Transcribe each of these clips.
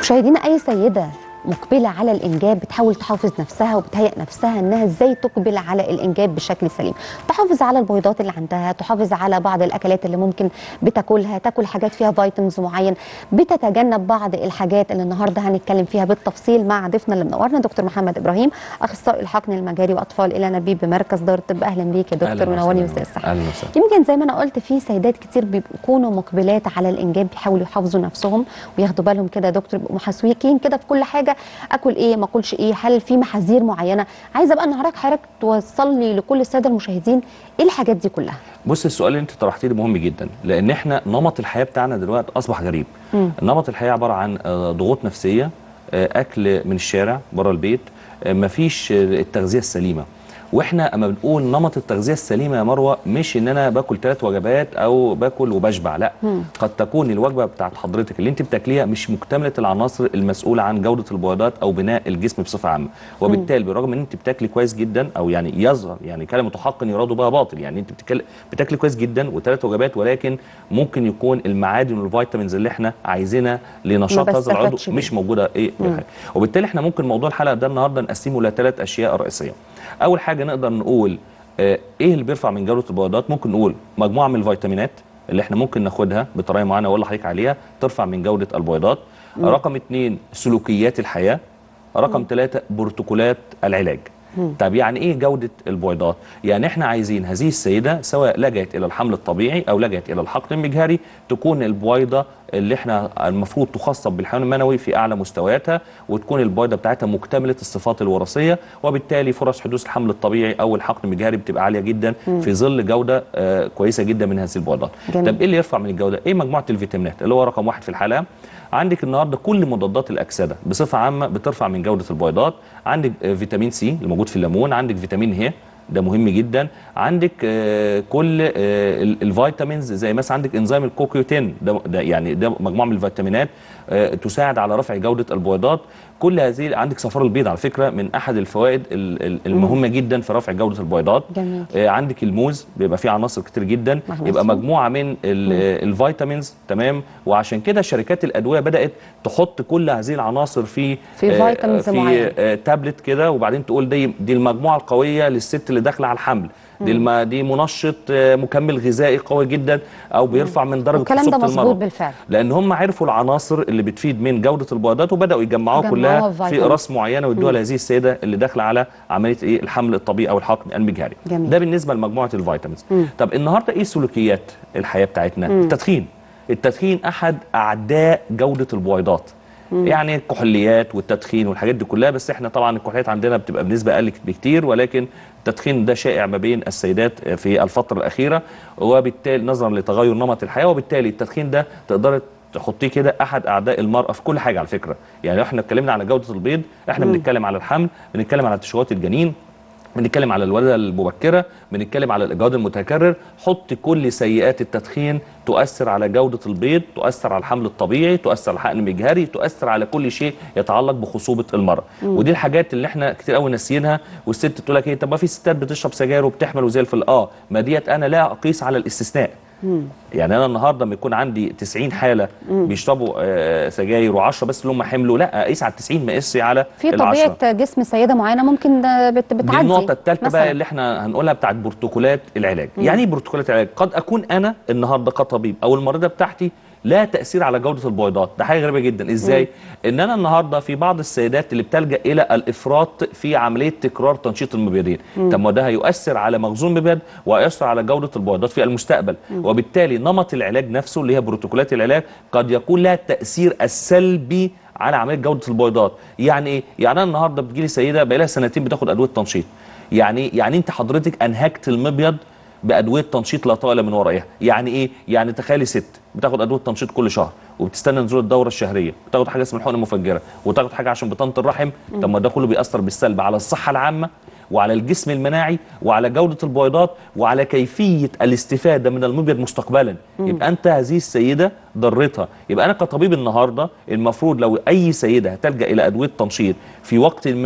مشاهدينا اي سيده مقبله على الانجاب بتحاول تحافظ نفسها وبتهيئ نفسها انها ازاي تقبل على الانجاب بشكل سليم تحافظ على البيضات اللي عندها تحافظ على بعض الاكلات اللي ممكن بتاكلها تاكل حاجات فيها فيتامينز معين بتتجنب بعض الحاجات اللي النهارده هنتكلم فيها بالتفصيل مع ضيفنا اللي منورنا دكتور محمد ابراهيم اخصائي الحقن المجاري واطفال الى نبيب بمركز دار الطب اهلا بيك يا أهلاً دكتور منورني وسهلاً. مساء الصحه اهلا وسهلا يمكن زي ما انا قلت في سيدات كتير بيكونوا مقبلات على الانجاب بيحاولوا يحافظوا نفسهم وياخدوا بالهم كده يا دكتور بيبقوا محاسويين كده في كل حاجه اكل ايه ما اكلش ايه هل في محاذير معينه عايزه بقى النهارده حضرتك توصل لي لكل الساده المشاهدين ايه الحاجات دي كلها بص السؤال اللي انت طرحتيه ده مهم جدا لان احنا نمط الحياه بتاعنا دلوقتي اصبح غريب مم. نمط الحياه عباره عن آه، ضغوط نفسيه آه، اكل من الشارع بره البيت آه، مفيش آه، التغذيه السليمه واحنا اما بنقول نمط التغذيه السليمه يا مروه مش ان انا باكل ثلاث وجبات او باكل وبشبع لا مم. قد تكون الوجبه بتاعت حضرتك اللي انت بتاكليها مش مكتمله العناصر المسؤوله عن جوده البويضات او بناء الجسم بصفه عامه وبالتالي بالرغم ان انت بتاكلي كويس جدا او يعني يظهر يعني كلمه حق يراد بها باطل يعني انت بتاكل بتاكلي كويس جدا وثلاث وجبات ولكن ممكن يكون المعادن والفيتامينز اللي احنا عايزينها لنشاط ما هذا العضو بستفادش بيها. مش موجوده ايه وبالتالي احنا ممكن موضوع الحلقه ده النهارده نقسمه لثلاث اشياء رئيسيه اول حاجه نقدر نقول آه، ايه اللي بيرفع من جوده البويضات ممكن نقول مجموعه من الفيتامينات اللي احنا ممكن ناخدها بطريقه معينه واقول لحضرتك عليها ترفع من جوده البويضات رقم اثنين سلوكيات الحياه رقم ثلاثة بروتوكولات العلاج طب يعني ايه جودة البويضات؟ يعني احنا عايزين هذه السيدة سواء لجأت الى الحمل الطبيعي او لجأت الى الحقن المجهري تكون البويضة اللي احنا المفروض تخصب بالحيوان المنوي في اعلى مستوياتها وتكون البويضة بتاعتها مكتملة الصفات الوراثية وبالتالي فرص حدوث الحمل الطبيعي او الحقن المجهري بتبقى عالية جدا في ظل جودة آه كويسة جدا من هذه البويضات. جميل. طب ايه اللي يرفع من الجودة؟ ايه مجموعة الفيتامينات اللي هو رقم واحد في الحلقة عندك النهارده كل مضادات الاكسده بصفه عامه بترفع من جوده البويضات عندك آه، فيتامين سي اللي موجود في الليمون عندك فيتامين ه ده مهم جدا عندك آه، كل آه، ال- الفيتامينز زي مثلا عندك انزيم الكوكيوتين ده, ده يعني ده مجموعه من الفيتامينات آه، تساعد على رفع جوده البويضات كل هذه عندك صفار البيض على فكره من احد الفوائد ال- ال- المهمه جدا في رفع جوده البويضات جميل. آه، عندك الموز بيبقى فيه عناصر كتير جدا مغنيسيوم. يبقى مجموعه من ال- الفيتامينز تمام وعشان كده شركات الادويه بدات تحط كل هذه العناصر في في آه، فيتامينز في معينة. آه، تابلت كده وبعدين تقول دي دي المجموعه القويه للست اللي داخله على الحمل دي الم... دي منشط آه، مكمل غذائي قوي جدا او بيرفع من درجه والكلام ده خصوبه مظبوط المرض بالفعل لان هم عرفوا العناصر اللي بتفيد من جوده البويضات وبداوا يجمعوها يجمعوها كلها في في فيتامين. اقراص معينه ويدوها لهذه السيده اللي داخله على عمليه ايه الحمل الطبيعي او الحقن المجهري جميل. ده بالنسبه لمجموعه الفيتامينز طب النهارده ايه سلوكيات الحياه بتاعتنا التدخين التدخين احد اعداء جوده البويضات يعني الكحوليات والتدخين والحاجات دي كلها بس احنا طبعا الكحوليات عندنا بتبقى بنسبه اقل بكتير ولكن التدخين ده شائع ما بين السيدات في الفتره الاخيره وبالتالي نظرا لتغير نمط الحياه وبالتالي التدخين ده تقدر تحطيه كده احد اعداء المراه في كل حاجه على فكره يعني لو احنا اتكلمنا على جوده البيض احنا بنتكلم على الحمل بنتكلم على تشوهات الجنين بنتكلم على الولاده المبكره بنتكلم على الاجهاض المتكرر حط كل سيئات التدخين تؤثر على جوده البيض تؤثر على الحمل الطبيعي تؤثر على الحقن المجهري تؤثر على كل شيء يتعلق بخصوبه المراه ودي الحاجات اللي احنا كتير قوي ناسيينها والست تقول لك ايه طب ما في ستات بتشرب سجاير وبتحمل وزي الفل اه ما ديت انا لا اقيس على الاستثناء يعني انا النهارده لما يكون عندي 90 حاله بيشربوا آه، سجاير و10 بس اللي هم حملوا لا اقيس على ال 90 ما اقيسش على في العشرة. طبيعه جسم سيده معينه ممكن ده بت- دي بتعدي النقطة الثالثة مثلاً. بقى اللي احنا هنقولها بتاعت بروتوكولات العلاج، يعني ايه بروتوكولات العلاج؟ قد أكون أنا النهاردة كطبيب أو المريضة بتاعتي لا تأثير على جودة البويضات، ده حاجة غريبة جدا، إزاي؟ إن أنا النهاردة في بعض السيدات اللي بتلجأ إلى الإفراط في عملية تكرار تنشيط المبيضين، طب ما ده هيؤثر على مخزون المبيض وهيؤثر على جودة البويضات في المستقبل، وبالتالي نمط العلاج نفسه اللي هي بروتوكولات العلاج قد يكون لها التأثير السلبي على عمليه جوده البويضات يعني ايه يعني انا النهارده بتجيلي سيده بقى لها سنتين بتاخد ادويه تنشيط يعني يعني انت حضرتك انهكت المبيض بادويه تنشيط لا طائله من ورائها يعني ايه يعني تخيلي ست بتاخد ادويه تنشيط كل شهر وبتستنى نزول الدوره الشهريه بتاخد حاجه اسمها الحقن المفجره وتاخد حاجه عشان بطانه الرحم طب ما ده كله بيأثر بالسلب على الصحه العامه وعلى الجسم المناعي وعلى جوده البويضات وعلى كيفيه الاستفاده من المبيض مستقبلا يبقى انت هذه السيده ضرتها يبقى انا كطبيب النهارده المفروض لو اي سيده هتلجا الى ادويه تنشيط في وقت ما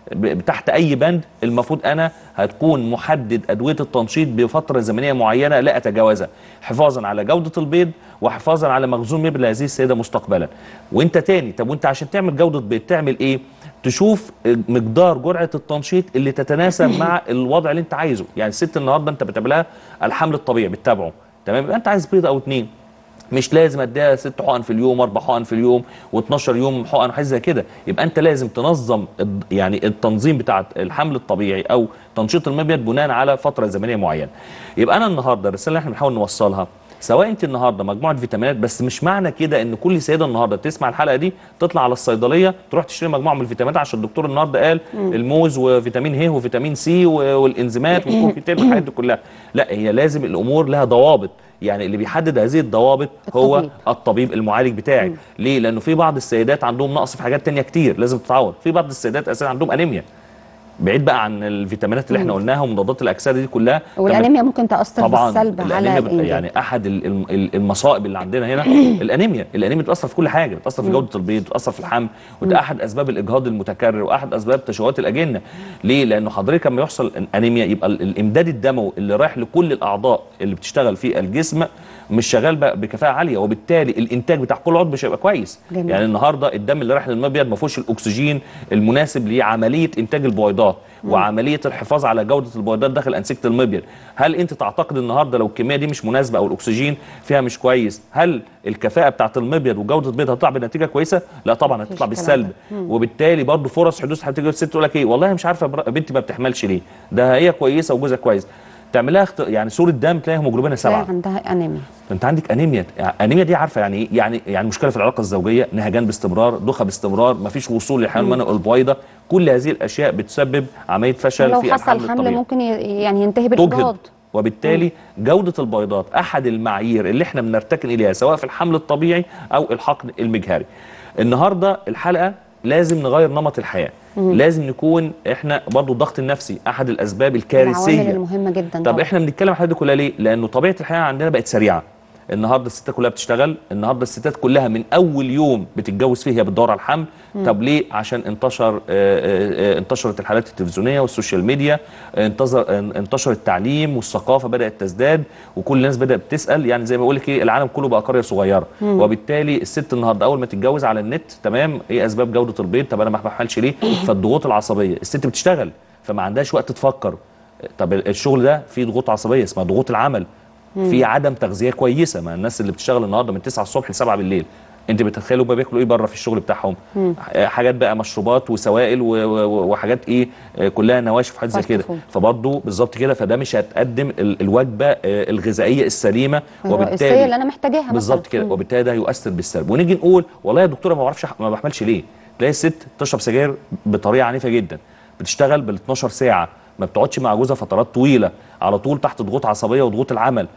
ب- تحت اي بند المفروض انا هتكون محدد ادويه التنشيط بفتره زمنيه معينه لا اتجاوزها حفاظا على جوده البيض وحفاظا على مخزون مبل لهذه السيده مستقبلا وانت تاني طب وانت عشان تعمل جوده بيض تعمل ايه تشوف مقدار جرعه التنشيط اللي تتناسب مع الوضع اللي انت عايزه يعني الست النهارده انت بتعملها الحمل الطبيعي بتتابعه تمام يبقى انت عايز بيض او اتنين مش لازم اديها ست حقن في اليوم اربع حقن في اليوم و12 يوم حقن وحاجه زي كده يبقى انت لازم تنظم الد- يعني التنظيم بتاع الحمل الطبيعي او تنشيط المبيض بناء على فتره زمنيه معينه يبقى انا النهارده الرساله اللي احنا بنحاول نوصلها سواء انت النهارده مجموعه فيتامينات بس مش معنى كده ان كل سيده النهارده تسمع الحلقه دي تطلع على الصيدليه تروح تشتري مجموعه من الفيتامينات عشان الدكتور النهارده قال الموز وفيتامين ه وفيتامين سي و- والانزيمات والكوكتيل والحاجات دي كلها لا هي لازم الامور لها ضوابط يعني اللي بيحدد هذه الضوابط هو الطبيب. الطبيب المعالج بتاعك ليه لانه في بعض السيدات عندهم نقص في حاجات تانية كتير لازم تتعوض في بعض السيدات اساسا عندهم انيميا بعيد بقى عن الفيتامينات اللي احنا قلناها ومضادات الاكسده دي كلها والانيميا ممكن تاثر طبعا بالسلب على الانيميا بت- الانجاب يعني احد ال- ال- ال- المصائب اللي عندنا هنا الانيميا الانيميا بتاثر في كل حاجه بتاثر في جوده البيض بتاثر في الحمل وده احد اسباب الاجهاض المتكرر واحد اسباب تشوهات الاجنه ليه لانه حضرتك لما يحصل انيميا يبقى ال- الامداد الدموي اللي رايح لكل الاعضاء اللي بتشتغل في الجسم مش شغال بقى بكفاءه عاليه وبالتالي الانتاج بتاع كل عضو مش هيبقى كويس جميل. يعني النهارده الدم اللي رايح للمبيض ما فيهوش الاكسجين المناسب لعمليه انتاج البويضات وعمليه الحفاظ على جوده البويضات داخل انسجه المبيض هل انت تعتقد النهارده لو الكميه دي مش مناسبه او الاكسجين فيها مش كويس هل الكفاءه بتاعه المبيض وجوده البيض هتطلع بنتيجه كويسه لا طبعا هتطلع الكلام بالسلب وبالتالي برضو فرص حدوث هتيجي الست تقول لك ايه والله مش عارفه بر- بنتي ما بتحملش ليه ده هي كويسه وجوزها كويس تعملها اخت... يعني صوره دم تلاقي هيموجلوبينها تلاقي سبعه عندها انيميا انت عندك انيميا يعني انيميا دي عارفه يعني ايه يعني يعني مشكله في العلاقه الزوجيه نهجان باستمرار دوخه باستمرار مفيش وصول للحيوان المنوي البويضه كل هذه الاشياء بتسبب عمليه فشل لو في حصل الحمل حمل الطبيعي ممكن ي- يعني ينتهي تجهض بالاجهاض وبالتالي جوده البيضات احد المعايير اللي احنا بنرتكن اليها سواء في الحمل الطبيعي او الحقن المجهري النهارده الحلقه لازم نغير نمط الحياه لازم نكون احنا برضو الضغط النفسي احد الاسباب العوامل الكارثيه المهمه جدا طب طبعاً. احنا بنتكلم عن الحاجات دي كلها ليه؟ لانه طبيعه الحياه عندنا بقت سريعه. النهارده الستات كلها بتشتغل، النهارده الستات كلها من اول يوم بتتجوز فيه هي بتدور على الحمل، طب ليه؟ عشان انتشر آه، آه، آه، انتشرت الحالات التلفزيونيه والسوشيال ميديا، آه، انتظر آه، انتشر التعليم والثقافه بدات تزداد وكل الناس بدات تسال يعني زي ما بقول لك ايه العالم كله بقى قريه صغيره، وبالتالي الست النهارده اول ما تتجوز على النت تمام ايه اسباب جوده البيض؟ طب انا ما بحملش ليه؟ فالضغوط العصبيه، الست بتشتغل فما عندهاش وقت تفكر طب الشغل ده فيه ضغوط عصبيه اسمها ضغوط العمل في عدم تغذيه كويسه مع الناس اللي بتشتغل النهارده من 9 الصبح ل 7 بالليل انت بتتخيلوا بقى بياكلوا ايه بره في الشغل بتاعهم آه، حاجات بقى مشروبات وسوائل و- و- وحاجات ايه آه، كلها نواشف وحاجات زي Fast كده food. فبرضه بالظبط كده فده مش هتقدم ال- الوجبه آه، الغذائيه السليمه الرئيسيه اللي انا محتاجاها مثلاً. بالظبط كده مم. وبالتالي ده هيؤثر بالسلب ونيجي نقول والله يا دكتوره ما بعرفش أح- ما بحملش ليه تلاقي الست تشرب سجاير بطريقه عنيفه جدا بتشتغل بال 12 ساعه ما بتقعدش مع جوزها فترات طويله على طول تحت ضغوط عصبيه وضغوط العمل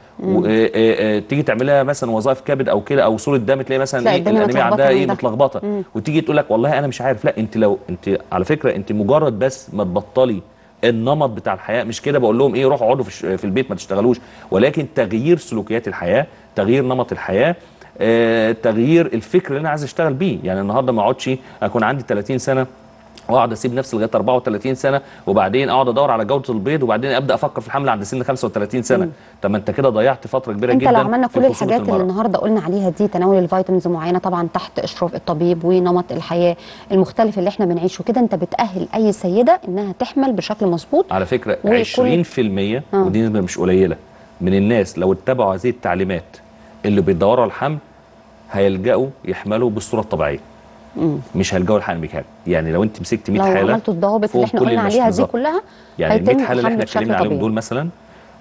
وتيجي تعملها مثلا وظائف كبد او كده او صوره دم تلاقي مثلا تلاقي ايه الدنيا الانيميا متلخبطة عندها ايه عندها. متلخبطه وتيجي تقول لك والله انا مش عارف لا انت لو انت على فكره انت مجرد بس ما تبطلي النمط بتاع الحياه مش كده بقول لهم ايه روحوا اقعدوا في, الش- في البيت ما تشتغلوش ولكن تغيير سلوكيات الحياه تغيير نمط الحياه آه، تغيير الفكر اللي انا عايز اشتغل بيه يعني النهارده ما اقعدش اكون عندي 30 سنه واقعد اسيب نفسي لغايه 34 سنه وبعدين اقعد ادور على جوده البيض وبعدين ابدا افكر في الحمل عند سن 35 سنه طب ما انت كده ضيعت فتره كبيره انت جدا لو عملنا في كل خصوبة الحاجات اللي المرأة. النهارده قلنا عليها دي تناول الفيتامينز معينه طبعا تحت اشراف الطبيب ونمط الحياه المختلف اللي احنا بنعيشه كده انت بتاهل اي سيده انها تحمل بشكل مظبوط على فكره وكل- 20% آه. ودي نسبه مش قليله من الناس لو اتبعوا هذه التعليمات اللي بيدوروا على الحمل هيلجأوا يحملوا بالصوره الطبيعيه مش هيلجأوا للحقن المجهري يعني لو انت مسكت 100 لو حاله عملتوا الضوابط فوق اللي احنا كل قلنا الناس عليها دي بالظبط. كلها يعني ال 100 هيتم حاله اللي الحمل احنا بشكل اتكلمنا عليهم طبيعي. دول مثلا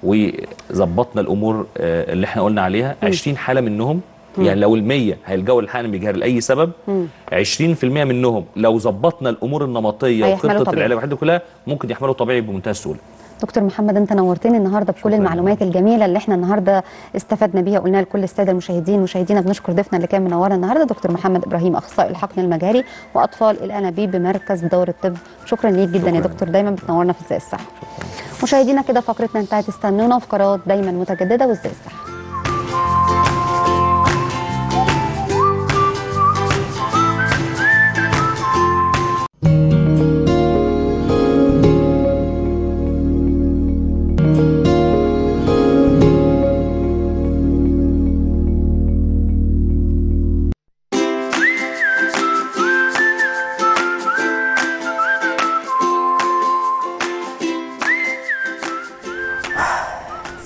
وظبطنا الامور آه، اللي احنا قلنا عليها 20 حاله منهم يعني لو ال 100 هيلجأوا للحقن المجهري لاي سبب 20% منهم لو ظبطنا الامور النمطيه هيحملوا وخطه طبيعي. العلاج والحاجات دي كلها ممكن يحملوا طبيعي بمنتهى السهوله دكتور محمد انت نورتني النهارده بكل شكراً. المعلومات الجميله اللي احنا النهارده استفدنا بيها قلناها لكل الساده المشاهدين مشاهدينا بنشكر ضيفنا اللي كان منورنا النهارده دكتور محمد ابراهيم اخصائي الحقن المجاري واطفال الانابيب بمركز دور الطب شكرا ليك جدا يا شكراً. دكتور دايما بتنورنا في ازاي الصحه مشاهدينا كده فقرتنا انتهت استنونا في قناه دايما متجدده وازاي الصحه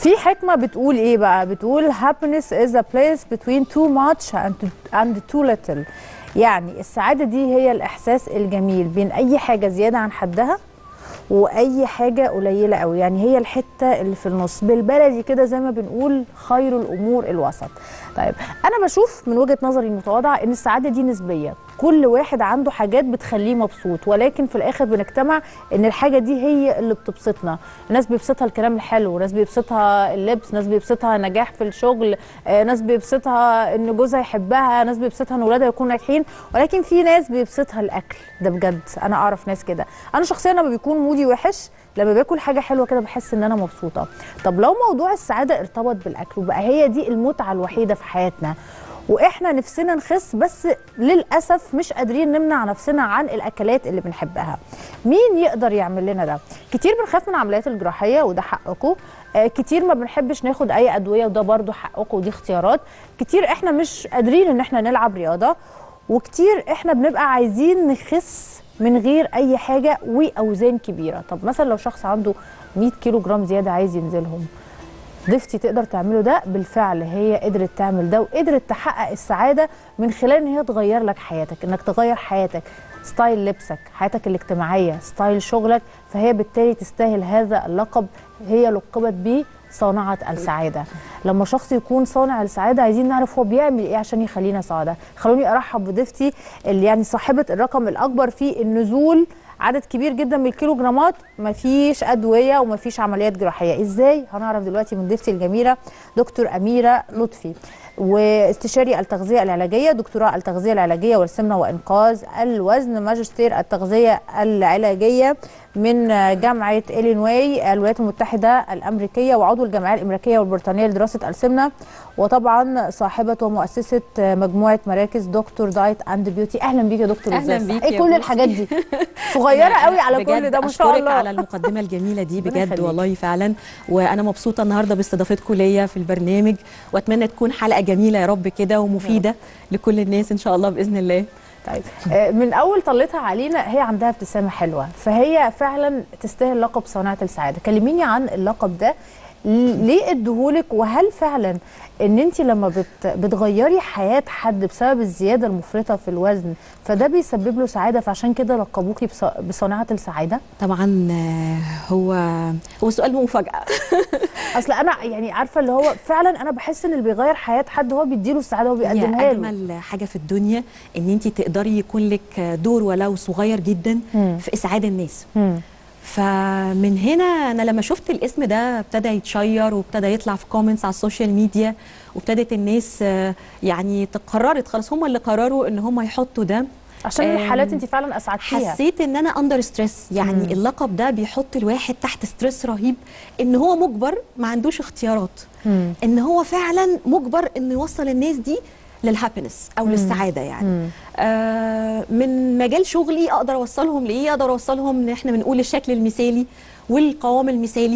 في حكمة بتقول ايه بقى بتقول happiness is a place between too much and, and too little يعني السعادة دي هي الإحساس الجميل بين أي حاجة زيادة عن حدها واي حاجه قليله قوي يعني هي الحته اللي في النص بالبلدي كده زي ما بنقول خير الامور الوسط طيب انا بشوف من وجهه نظري المتواضعه ان السعاده دي نسبيه كل واحد عنده حاجات بتخليه مبسوط ولكن في الاخر بنجتمع ان الحاجه دي هي اللي بتبسطنا ناس بيبسطها الكلام الحلو ناس بيبسطها اللبس ناس بيبسطها نجاح في الشغل آه، ناس بيبسطها ان جوزها يحبها ناس بيبسطها ان ولادها يكونوا ناجحين ولكن في ناس بيبسطها الاكل ده بجد انا اعرف ناس كده انا شخصيا لما بيكون مودي وحش لما باكل حاجه حلوه كده بحس ان انا مبسوطه طب لو موضوع السعاده ارتبط بالاكل وبقى هي دي المتعه الوحيده في حياتنا واحنا نفسنا نخس بس للاسف مش قادرين نمنع نفسنا عن الاكلات اللي بنحبها مين يقدر يعمل لنا ده كتير بنخاف من العمليات الجراحيه وده حقكم آه، كتير ما بنحبش ناخد اي ادويه وده برضو حقكم ودي اختيارات كتير احنا مش قادرين ان احنا نلعب رياضه وكتير احنا بنبقى عايزين نخس من غير اي حاجه واوزان كبيره طب مثلا لو شخص عنده 100 كيلو جرام زياده عايز ينزلهم ضيفتي تقدر تعمله ده بالفعل هي قدرت تعمل ده وقدرت تحقق السعاده من خلال ان هي تغير لك حياتك انك تغير حياتك ستايل لبسك حياتك الاجتماعيه ستايل شغلك فهي بالتالي تستاهل هذا اللقب هي لقبت بيه صانعة السعادة لما شخص يكون صانع السعادة عايزين نعرف هو بيعمل ايه عشان يخلينا سعداء خلوني ارحب بضيفتي اللي يعني صاحبة الرقم الاكبر في النزول عدد كبير جدا من الكيلو جرامات مفيش ادويه ومفيش عمليات جراحيه ازاي هنعرف دلوقتي من ضيفتي الجميله دكتور اميره لطفي واستشاري التغذيه العلاجيه دكتوراه التغذيه العلاجيه والسمنه وانقاذ الوزن ماجستير التغذيه العلاجيه من جامعه الينواي الولايات المتحده الامريكيه وعضو الجمعيه الامريكيه والبريطانيه لدراسه السمنه وطبعا صاحبه ومؤسسه مجموعه مراكز دكتور دايت اند بيوتي اهلا بيك يا دكتور أهلاً إزاي؟ بيك ايه يا كل بوسي. الحاجات دي صغيره قوي على كل بجد ده ما شاء أشكرك الله على المقدمه الجميله دي ربنا بجد يخليك. والله فعلا وانا مبسوطه النهارده باستضافتكم ليا في البرنامج واتمنى تكون حلقه جميله يا رب كده ومفيده لكل الناس ان شاء الله باذن الله طيب آه، من اول طلتها علينا هي عندها ابتسامه حلوه فهي فعلا تستاهل لقب صانعه السعاده كلميني عن اللقب ده ل- ليه اديهولك وهل فعلا ان انت لما بت بتغيري حياه حد بسبب الزياده المفرطه في الوزن فده بيسبب له سعاده فعشان كده لقبوكي بص- بصانعه السعاده طبعا آه، هو هو سؤال مفاجاه اصل انا يعني عارفه اللي هو فعلا انا بحس ان اللي بيغير حياه حد هو بيديله السعاده وبيقدمها هي له اجمل حاجه في الدنيا ان انت تقدري يكون لك دور ولو صغير جدا مم. في اسعاد الناس مم. فمن هنا انا لما شفت الاسم ده ابتدى يتشير وابتدى يطلع في كومنتس على السوشيال ميديا وابتدت الناس آه، يعني تقررت خلاص هم اللي قرروا ان هم يحطوا ده عشان آم، الحالات انت فعلا اسعدتيها حسيت ان انا اندر ستريس يعني مم. اللقب ده بيحط الواحد تحت ستريس رهيب ان هو مجبر ما عندوش اختيارات مم. ان هو فعلا مجبر انه يوصل الناس دي للهابينس او مم. للسعاده يعني مم. آه من مجال شغلي اقدر اوصلهم لايه اقدر اوصلهم ان احنا بنقول الشكل المثالي والقوام المثالي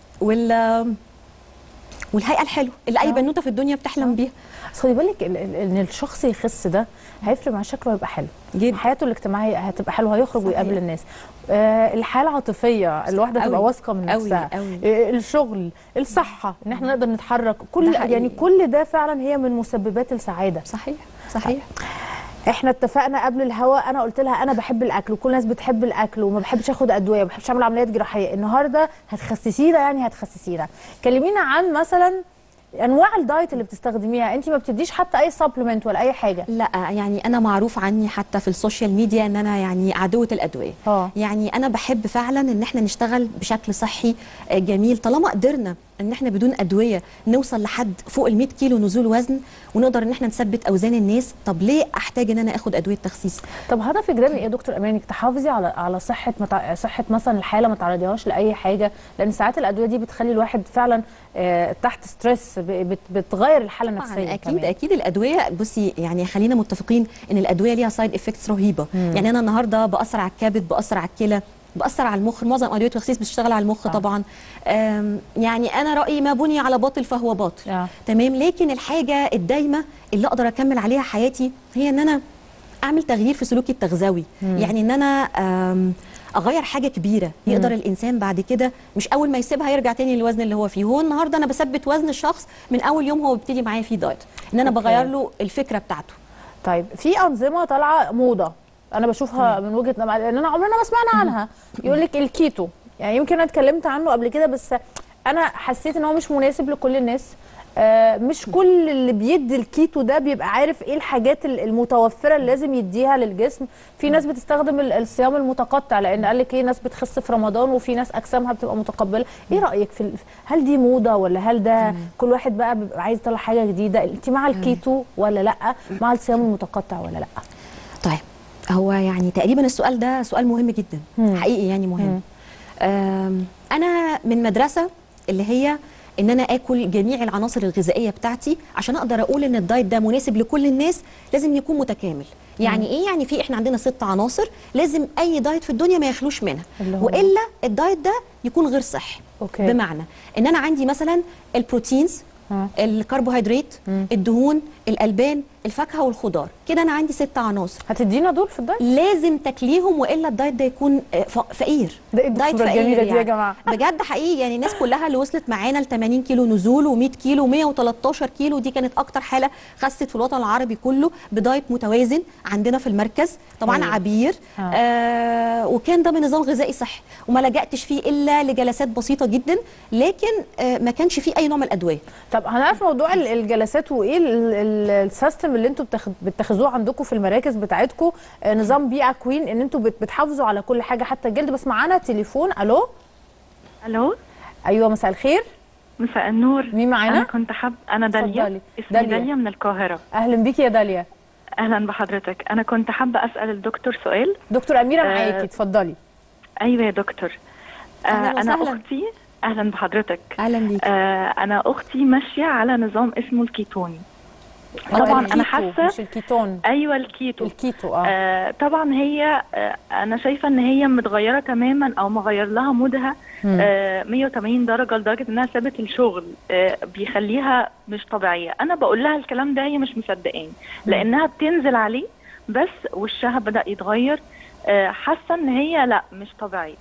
وال والهيئه الحلوه اللي اي آه. بنوته في الدنيا بتحلم بيها بس خدي بالك ال- ال- ان الشخص يخس ده هيفرق مع شكله هيبقى حلو جدا. حياته الاجتماعيه هتبقى حلوه هيخرج صحيح. ويقابل الناس آه الحاله العاطفيه الواحده أوي. تبقى واثقه من أوي. نفسها أوي. آه الشغل الصحه ان احنا نقدر نتحرك كل ده حقيقي. يعني كل ده فعلا هي من مسببات السعاده صحيح صحيح احنا اتفقنا قبل الهوا انا قلت لها انا بحب الاكل وكل الناس بتحب الاكل وما بحبش اخد ادويه وما بحبش اعمل عمليات جراحيه النهارده هتخسسينا يعني هتخسسينا كلمينا عن مثلا انواع الدايت اللي بتستخدميها انت ما بتديش حتى اي سبلمنت ولا اي حاجه لا يعني انا معروف عني حتى في السوشيال ميديا ان انا يعني عدوه الادويه اه. يعني انا بحب فعلا ان احنا نشتغل بشكل صحي آه، جميل طالما قدرنا ان احنا بدون ادويه نوصل لحد فوق ال 100 كيلو نزول وزن ونقدر ان احنا نثبت اوزان الناس طب ليه احتاج ان انا اخد ادويه تخسيس طب هدفك ده من ايه يا دكتور امان انك تحافظي على على صحه متع... صحه مثلا الحاله ما تعرضيهاش لاي حاجه لان ساعات الادويه دي بتخلي الواحد فعلا آه تحت ستريس ب... بت... بتغير الحاله النفسيه طبعا اكيد كمان. اكيد الادويه بصي يعني خلينا متفقين ان الادويه ليها سايد افكتس رهيبه مم. يعني انا النهارده باثر على الكبد باثر على الكلى باثر على المخ معظم ادويه التخسيس بتشتغل على المخ آه. طبعا أم، يعني انا رايي ما بني على باطل فهو باطل آه. تمام لكن الحاجه الدايمه اللي اقدر اكمل عليها حياتي هي ان انا اعمل تغيير في سلوكي التغذوي مم. يعني ان انا أم، اغير حاجه كبيره يقدر الانسان بعد كده مش اول ما يسيبها يرجع تاني للوزن اللي هو فيه هو النهارده انا بثبت وزن الشخص من اول يوم هو بيبتدي معايا فيه دايت ان انا أوكي. بغير له الفكره بتاعته طيب في انظمه طالعه موضه انا بشوفها من وجهه نظري لان انا عمرنا ما سمعنا عنها يقول لك الكيتو يعني يمكن انا اتكلمت عنه قبل كده بس انا حسيت ان هو مش مناسب لكل الناس آه، مش كل اللي بيدي الكيتو ده بيبقى عارف ايه الحاجات ال- المتوفره اللي لازم يديها للجسم في ناس بتستخدم ال- الصيام المتقطع لان قال لك ايه ناس بتخس في رمضان وفي ناس اجسامها بتبقى متقبله ايه رايك في ال- هل دي موضه ولا هل ده كل واحد بقى بيبقى عايز يطلع حاجه جديده انت مع الكيتو ولا لا مع الصيام المتقطع ولا لا طيب هو يعني تقريبا السؤال ده سؤال مهم جدا حقيقي يعني مهم آم، انا من مدرسه اللي هي ان انا اكل جميع العناصر الغذائيه بتاعتي عشان اقدر اقول ان الدايت ده مناسب لكل الناس لازم يكون متكامل يعني ايه يعني في احنا عندنا ست عناصر لازم اي دايت في الدنيا ما يخلوش منها اللي هو؟ والا الدايت ده يكون غير صحي أوكي. بمعنى ان انا عندي مثلا البروتينز ها. الكربوهيدرات الدهون الالبان الفاكهه والخضار كده انا عندي ست عناصر هتدينا دول في الدايت لازم تاكليهم والا الدايت ده يكون آه، ف- فقير ده إيه الدكتورة الجميلة دي يا جماعة؟ بجد حقيقي يعني الناس كلها اللي وصلت معانا ل 80 كيلو نزول و100 كيلو و113 كيلو دي كانت اكتر حاله خست في الوطن العربي كله بدايت متوازن عندنا في المركز طبعا أيوة. عبير آه. آه وكان ده بنظام غذائي صحي وما لجأتش فيه الا لجلسات بسيطه جدا لكن آه ما كانش فيه اي نوع من الادويه طب هنعرف موضوع ال- الجلسات وايه ال- ال- السيستم اللي انتوا بتاخد- بتاخذوه عندكم في المراكز بتاعتكم آه، نظام بيئه كوين ان انتوا بت- بتحافظوا على كل حاجه حتى الجلد بس معانا تليفون الو الو ايوه مساء الخير مساء النور مين معانا؟ انا كنت حب انا اتفضلي. داليا اسمي داليا. داليا. من القاهره اهلا بيكي يا داليا اهلا بحضرتك انا كنت حابه اسال الدكتور سؤال دكتور اميره آه، معاكي اتفضلي ايوه يا دكتور آه أهلاً انا وسهلاً. اختي اهلا بحضرتك اهلا بيك آه انا اختي ماشيه على نظام اسمه الكيتوني هو طبعا انا الكيتو، حاسه مش الكيتون ايوه الكيتو الكيتو اه آه طبعا هي آه انا شايفه ان هي متغيره تماما او مغير لها مودها آه 180 درجه لدرجه انها سابت الشغل آه بيخليها مش طبيعيه انا بقول لها الكلام ده هي مش مصدقاني لانها بتنزل عليه بس وشها بدا يتغير آه حاسه ان هي لا مش طبيعيه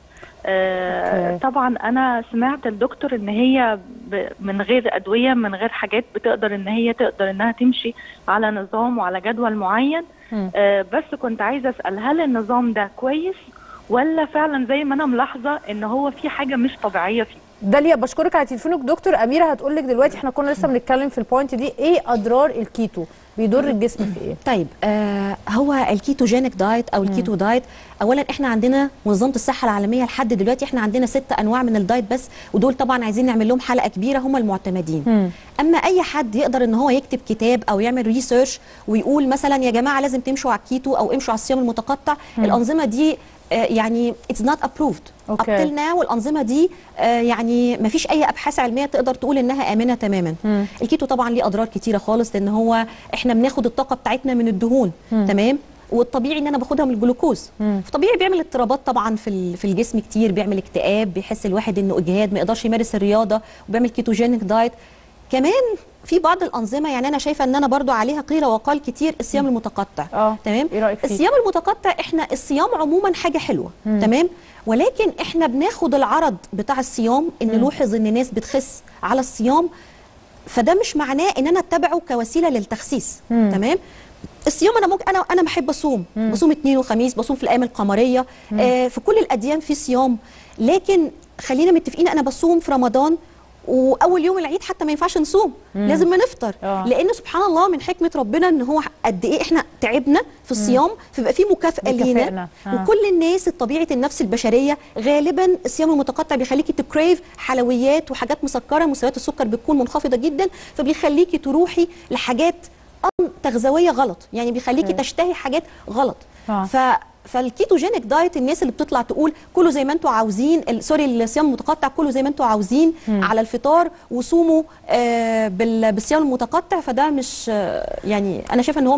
آه أوكي. طبعا انا سمعت الدكتور ان هي ب- من غير ادويه من غير حاجات بتقدر ان هي تقدر انها تمشي على نظام وعلى جدول معين مم. آه بس كنت عايزه اسال هل النظام ده كويس ولا فعلا زي ما انا ملاحظه ان هو في حاجه مش طبيعيه فيه داليا بشكرك على تليفونك دكتور اميره هتقول لك دلوقتي احنا كنا لسه بنتكلم في البوينت دي ايه اضرار الكيتو بيضر الجسم في ايه طيب آه هو الكيتوجينيك دايت او الكيتو دايت اولا احنا عندنا منظمه الصحه العالميه لحد دلوقتي احنا عندنا ست انواع من الدايت بس ودول طبعا عايزين نعمل لهم حلقه كبيره هم المعتمدين مم. اما اي حد يقدر ان هو يكتب كتاب او يعمل ريسيرش ويقول مثلا يا جماعه لازم تمشوا على الكيتو او امشوا على الصيام المتقطع الانظمه دي آه، يعني اتس نوت ابروفد أوكي. ابتل ناو الانظمه دي آه، يعني ما فيش اي ابحاث علميه تقدر تقول انها امنه تماما مم. الكيتو طبعا ليه اضرار كتيره خالص لان هو احنا بناخد الطاقه بتاعتنا من الدهون تمام والطبيعي ان انا باخدها من الجلوكوز مم. فطبيعي بيعمل اضطرابات طبعا في ال- في الجسم كتير بيعمل اكتئاب بيحس الواحد انه اجهاد ما يقدرش يمارس الرياضه وبيعمل كيتوجينيك دايت كمان في بعض الانظمه يعني انا شايفه ان انا برضو عليها قيل وقال كتير الصيام المتقطع اه تمام ايه رايك فيه الصيام المتقطع احنا الصيام عموما حاجه حلوه تمام ولكن احنا بناخد العرض بتاع الصيام ان نلاحظ ان ناس بتخس على الصيام فده مش معناه ان انا اتبعه كوسيله للتخسيس مم. تمام الصيام انا ممكن انا انا بحب اصوم بصوم اثنين وخميس بصوم في الايام القمريه آه في كل الاديان في صيام لكن خلينا متفقين انا بصوم في رمضان واول يوم العيد حتى ما ينفعش نصوم لازم نفطر آه. لان سبحان الله من حكمه ربنا ان هو قد ايه احنا تعبنا في الصيام فبقى في مكافاه لينا بيكافئنا. آه. وكل الناس طبيعه النفس البشريه غالبا الصيام المتقطع بيخليكي تكريف حلويات وحاجات مسكره مستويات السكر بتكون منخفضه جدا فبيخليكي تروحي لحاجات أم تغذويه غلط يعني بيخليكي أوكي. تشتهي حاجات غلط آه. ف فالكيتوجينيك دايت الناس اللي بتطلع تقول كلوا زي ما انتوا عاوزين ال- سوري الصيام المتقطع كلوا زي ما انتوا عاوزين على الفطار وصوموا آه بال- بالصيام المتقطع فده مش آه يعني انا شايفه ان هو مش صح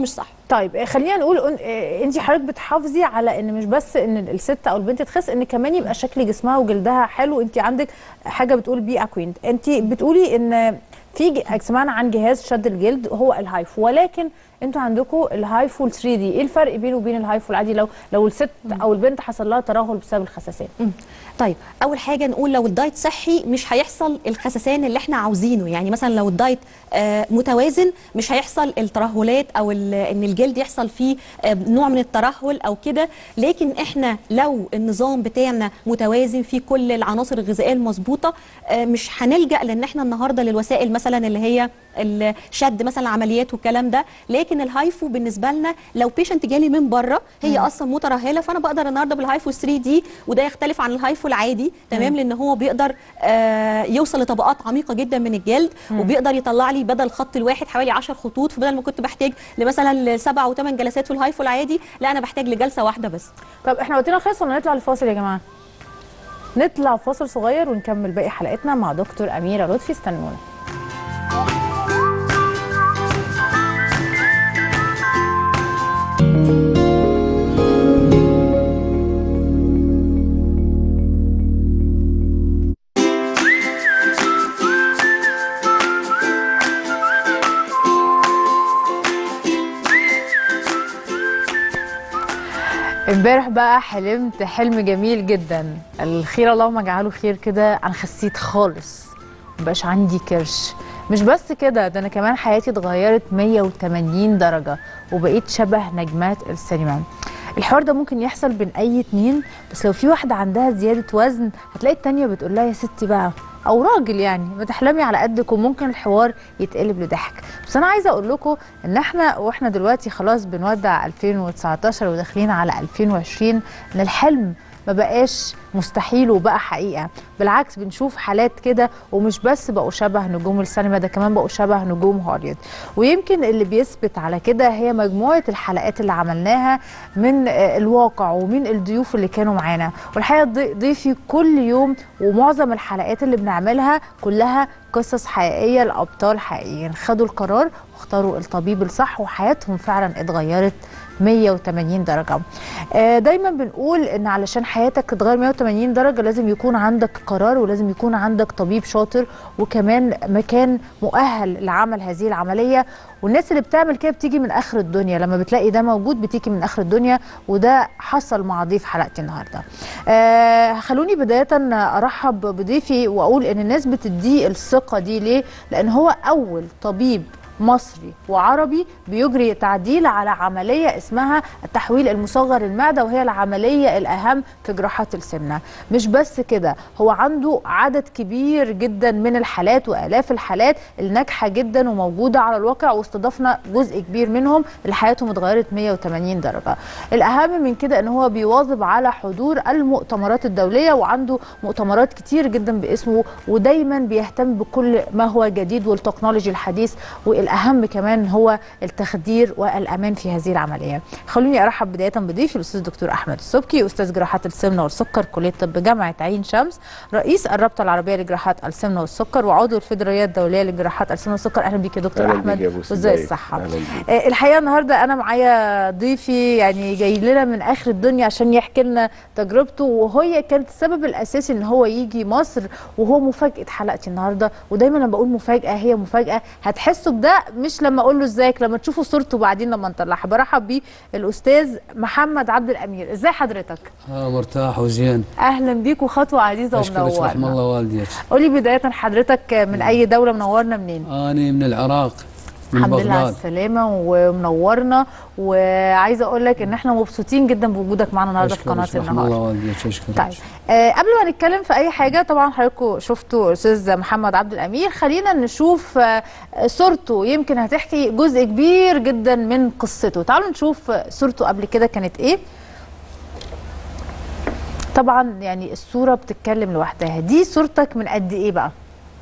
طيب آه، خلينا نقول انت حضرتك بتحافظي على ان مش بس ان الست او البنت تخس ان كمان يبقى شكل جسمها وجلدها حلو انت عندك حاجه بتقول بي اكوينت انت بتقولي ان في ج- سمعنا عن جهاز شد الجلد هو الهايفو ولكن انتوا عندكم الهايفو 3 دي ايه الفرق بينه وبين الهايفو العادي لو لو الست او البنت حصل لها ترهل بسبب الخساسين طيب اول حاجه نقول لو الدايت صحي مش هيحصل الخسسان اللي احنا عاوزينه يعني مثلا لو الدايت آه متوازن مش هيحصل الترهلات او ال- ان الجلد يحصل فيه آه نوع من الترهل او كده لكن احنا لو النظام بتاعنا متوازن فيه كل العناصر الغذائيه المظبوطه آه مش هنلجا لان احنا النهارده للوسائل مثلا اللي هي الشد مثلا العمليات والكلام ده لكن الهايفو بالنسبه لنا لو بيشنت جالي من بره هي اصلا مترهله فانا بقدر النهارده بالهايفو 3 دي وده يختلف عن الهايفو العادي تمام لان هو بيقدر آه يوصل لطبقات عميقه جدا من الجلد وبيقدر يطلع لي بدل الخط الواحد حوالي 10 خطوط فبدل ما كنت بحتاج لمثلا سبع او ثمان جلسات في الهايفو العادي لا انا بحتاج لجلسه واحده بس طب احنا وقتنا خلص ولا نطلع الفاصل يا جماعه نطلع فاصل صغير ونكمل باقي حلقتنا مع دكتور اميره لطفي استنونا امبارح بقى حلمت حلم جميل جدا الخير اللهم اجعله خير كده انا خسيت خالص مبقاش عندي كرش مش بس كده ده انا كمان حياتي اتغيرت 180 درجه وبقيت شبه نجمات السينما الحوار ده ممكن يحصل بين اي اتنين بس لو في واحده عندها زياده وزن هتلاقي التانيه بتقول لها يا ستي بقى او راجل يعني ما تحلمي على قدك وممكن الحوار يتقلب لضحك بس انا عايزه اقول لكم ان احنا واحنا دلوقتي خلاص بنودع 2019 وداخلين على 2020 ان الحلم ما بقاش مستحيل وبقى حقيقه بالعكس بنشوف حالات كده ومش بس بقوا شبه نجوم السينما ده كمان بقوا شبه نجوم هوليوود ويمكن اللي بيثبت على كده هي مجموعه الحلقات اللي عملناها من آه، الواقع ومن الضيوف اللي كانوا معانا والحقيقه ضي- ضيفي كل يوم ومعظم الحلقات اللي بنعملها كلها قصص حقيقيه لابطال حقيقيين خدوا القرار واختاروا الطبيب الصح وحياتهم فعلا اتغيرت 180 درجة آه، دايما بنقول ان علشان حياتك تتغير 180 درجة لازم يكون عندك قرار ولازم يكون عندك طبيب شاطر وكمان مكان مؤهل لعمل هذه العملية والناس اللي بتعمل كده بتيجي من اخر الدنيا لما بتلاقي ده موجود بتيجي من اخر الدنيا وده حصل مع ضيف حلقتي النهارده. آه خلوني بدايه ارحب بضيفي واقول ان الناس بتديه الثقه دي ليه؟ لان هو اول طبيب مصري وعربي بيجري تعديل على عملية اسمها التحويل المصغر المعدة وهي العملية الأهم في جراحات السمنة مش بس كده هو عنده عدد كبير جدا من الحالات وآلاف الحالات الناجحة جدا وموجودة على الواقع واستضفنا جزء كبير منهم اللي حياتهم اتغيرت 180 درجة الأهم من كده ان هو بيواظب على حضور المؤتمرات الدولية وعنده مؤتمرات كتير جدا باسمه ودايما بيهتم بكل ما هو جديد والتكنولوجي الحديث والاهم كمان هو التخدير والامان في هذه العمليه. خلوني ارحب بدايه بضيفي الاستاذ الدكتور احمد السبكي استاذ جراحات السمنه والسكر كليه طب جامعه عين شمس رئيس الرابطه العربيه لجراحات السمنه والسكر وعضو الفيدراليه الدوليه لجراحات السمنه والسكر اهلا بيك يا دكتور أهلاً احمد بيك يا بوسي، وازاي إزيك؟ الصحه؟ أهلاً بيك. آه، الحقيقه النهارده انا معايا ضيفي يعني جاي لنا من اخر الدنيا عشان يحكي لنا تجربته وهي كانت السبب الاساسي ان هو يجي مصر وهو مفاجاه حلقتي النهارده ودايما لما بقول مفاجاه هي مفاجاه هتحسوا بده مش لما اقول له ازيك لما تشوفوا صورته بعدين لما نطلعها برحب بيه الاستاذ محمد عبد الامير ازاي حضرتك اه مرتاح وزين اهلا بيك وخطوه عزيزه اشكرك رحم ومنورنا الله والديك قولي بدايه حضرتك من اي دوله منورنا منين اني من العراق من الحمد لله على بغداد السلامة ومنورنا وعايزة أقول لك إن إحنا مبسوطين جدا بوجودك معانا النهاردة في أشكرك، قناة رحم الله النهار. والديك اشكرك طيب آه قبل ما نتكلم في أي حاجة طبعا حضراتكم شفتوا أستاذ محمد عبد الأمير خلينا نشوف آه صورته يمكن هتحكي جزء كبير جدا من قصته تعالوا نشوف آه، صورته قبل كده كانت إيه طبعا يعني الصورة بتتكلم لوحدها دي صورتك من قد إيه بقى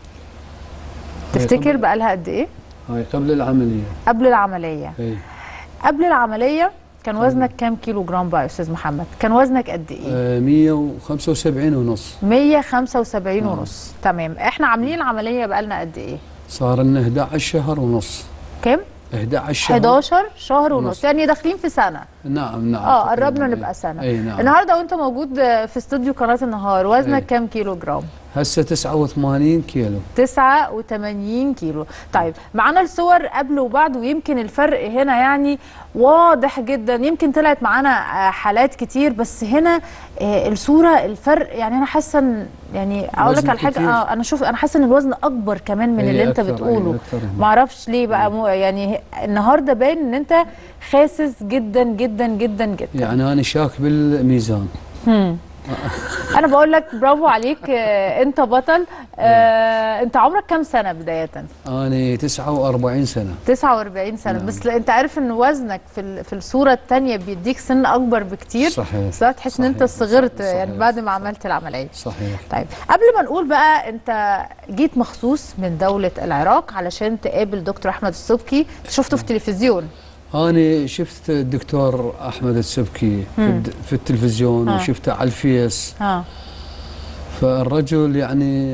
تفتكر بقى لها قد إيه هاي قبل العمليه قبل العملية اي قبل العملية كان وزنك كام كيلو جرام بقى يا استاذ محمد؟ كان وزنك قد ايه؟ آه 175 ونص 175 آه. ونص تمام احنا عاملين العملية بقالنا قد ايه؟ صار لنا 11 شهر ونص كام؟ 11 شهر 11 شهر ونص ونص. يعني داخلين في سنه نعم نعم اه تقريباً. قربنا نبقى سنه اي نعم النهارده وانت موجود في استوديو قناه النهار وزنك إيه. كام كيلو جرام هسه 89 كيلو 89 كيلو طيب معانا الصور قبل وبعد ويمكن الفرق هنا يعني واضح جدا يمكن طلعت معانا آه، حالات كتير بس هنا آه، الصوره الفرق يعني انا حاسه إن- يعني اقول لك وزن على حاجه كتير. اه انا شوف انا حاسه ان الوزن اكبر كمان من إيه، اللي انت أكثر، بتقوله إيه، أكثر. ما اعرفش ليه بقى مو يعني ه- النهارده باين ان انت خاسس جدا جدا جدا جدا يعني انا شاك بالميزان انا بقول لك برافو عليك آه، انت بطل آه، انت عمرك كام سنه بدايه انا 49 سنه 49 سنه نعم. بس لا انت عارف ان وزنك في ال- في الصوره الثانيه بيديك سن اكبر بكتير صحيح. بس لا تحس ان انت صحيح. صغرت صحيح. يعني بعد ما عملت العمليه صحيح طيب قبل ما نقول بقى انت جيت مخصوص من دوله العراق علشان تقابل دكتور احمد السبكي شفته في التلفزيون انا شفت الدكتور احمد السبكي في, الد- في التلفزيون آه. وشفته على الفيس ها فالرجل يعني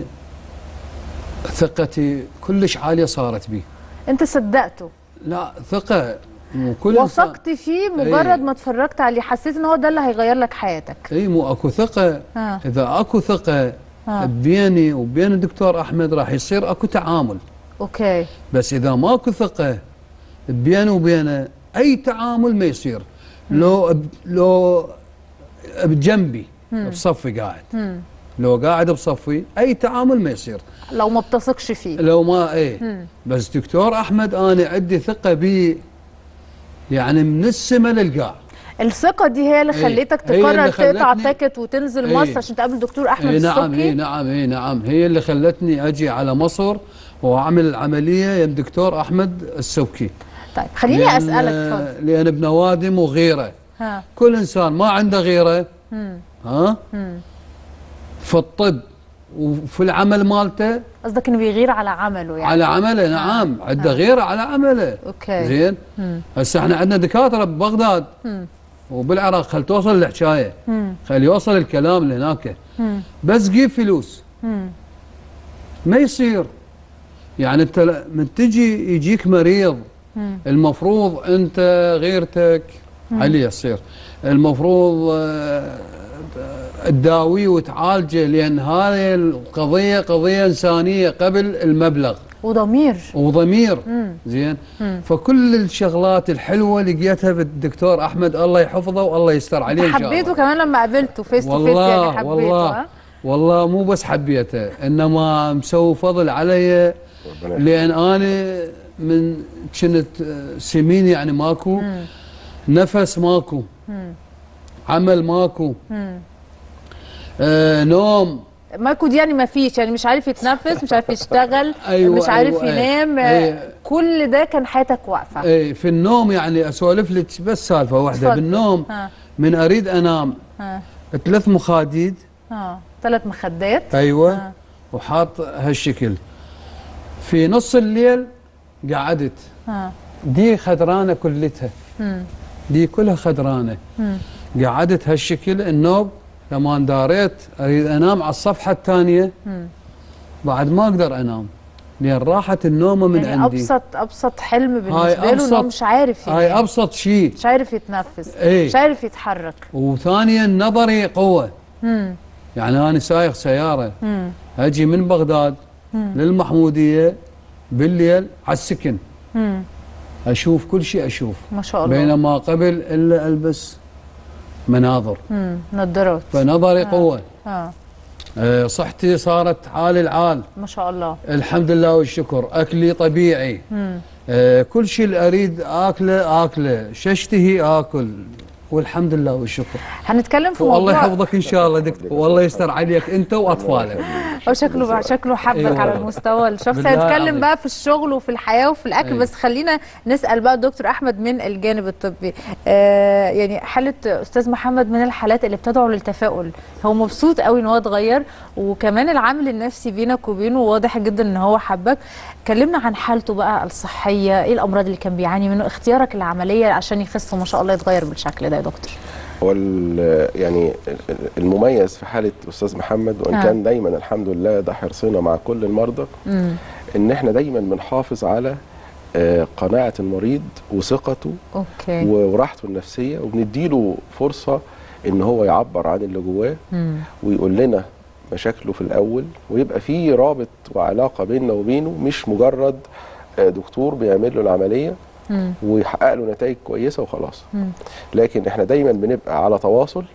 ثقتي كلش عاليه صارت به انت صدقته لا ثقه وكل إنسان- وثقت فيه مجرد إيه. ما اتفرجت عليه حسيت ان هو ده اللي هيغير لك حياتك اي مو اكو ثقه ها اذا اكو ثقه ها بيني وبين الدكتور احمد راح يصير اكو تعامل اوكي بس اذا ماكو ثقه بيني وبينه اي تعامل ما يصير لو ب- لو بجنبي بصفي قاعد مم. لو قاعد بصفي اي تعامل ما يصير لو ما بتثقش فيه لو ما ايه مم. بس دكتور احمد انا عندي ثقه بي يعني من السما للقاع الثقة دي هي اللي إيه، خليتك هي تقرر اللي تقطع خلتني- تيكت وتنزل إيه. مصر عشان تقابل دكتور احمد اي نعم السبكي اي نعم اي نعم هي اللي خلتني اجي على مصر واعمل العمليه يا الدكتور احمد السبكي طيب خليني لأن- اسالك اتفضل لان بنوادم وغيره ها كل انسان ما عنده غيره مم. ها مم. في الطب وفي العمل مالته قصدك انه بيغير على عمله يعني على عمله نعم عنده غيره على عمله اوكي زين مم. هسه احنا عندنا دكاتره ببغداد مم. وبالعراق خل توصل الحكايه مم. خل يوصل الكلام لهناك مم. بس جيب فلوس مم. ما يصير يعني انت ل- من تجي يجيك مريض مم. المفروض انت غيرتك عليه يصير المفروض آه، تداويه وتعالجه لان هذه القضيه قضيه انسانيه قبل المبلغ وضمير وضمير مم. زين مم. فكل الشغلات الحلوه لقيتها بالدكتور احمد الله يحفظه والله يستر عليه ان شاء الله حبيته كمان لما قابلته فيس تو فيس والله يعني حبيته والله ها؟ والله مو بس حبيته انما مسوي فضل علي لان انا من كنت آه، سمين يعني ماكو مم. نفس ماكو مم. عمل ماكو مم. آه نوم ماكو دي يعني ما فيش يعني مش عارف يتنفس مش عارف يشتغل أيوة، مش عارف أيوة، ينام أيوة. كل ده كان حياتك واقفه اي في النوم يعني اسولف لك بس سالفه واحده اتفضل. بالنوم ها من اريد انام ها ثلاث مخاديد ها ثلاث مخدات ايوه ها. وحاط هالشكل في نص الليل قعدت ها دي خضرانه كلتها مم. دي كلها خضرانه مم. قعدت هالشكل النوب لما داريت اريد انام على الصفحه الثانيه مم. بعد ما اقدر انام لان راحت النومه من يعني عندي ابسط ابسط حلم بالنسبه هاي له انه أبسط- مش عارف هاي ينام ابسط شيء مش عارف يتنفس إيه. مش عارف يتحرك وثانيا نظري قوه مم. يعني انا سايق سياره مم. اجي من بغداد مم. للمحموديه بالليل على السكن مم. اشوف كل شيء اشوف ما شاء الله بينما قبل الا البس مناظر مم. نظارات فنظري قوه اه آه، صحتي صارت عال العال ما شاء الله الحمد لله والشكر اكلي طبيعي مم. آه، كل شيء اللي اريد اكله اكله ششتهي اكل والحمد لله والشكر هنتكلم في والله موضوع يحفظك ان شاء الله دكتور والله يستر عليك انت واطفالك هو شكله شكله حبك أيوة. على المستوى الشخصي بالله هنتكلم العظيم. بقى في الشغل وفي الحياه وفي الاكل أيوة. بس خلينا نسال بقى الدكتور احمد من الجانب الطبي آه يعني حاله استاذ محمد من الحالات اللي بتدعو للتفاؤل هو مبسوط قوي ان هو اتغير وكمان العامل النفسي بينك وبينه واضح جدا ان هو حبك كلمنا عن حالته بقى الصحيه ايه الامراض اللي كان بيعاني منه اختيارك العمليه عشان يخس وما شاء الله يتغير بالشكل ده يا دكتور هو ال- يعني المميز في حاله استاذ محمد وان آه. كان دايما الحمد لله ده حرصنا مع كل المرضى امم ان احنا دايما بنحافظ على آه، قناعه المريض وثقته اوكي و- وراحته النفسيه وبنديله فرصه ان هو يعبر عن اللي جواه مم. ويقول لنا مشاكله في الاول ويبقى في رابط وعلاقه بيننا وبينه مش مجرد آه، دكتور بيعمل له العمليه مم. ويحقق له نتائج كويسه وخلاص مم. لكن احنا دايما بنبقى على تواصل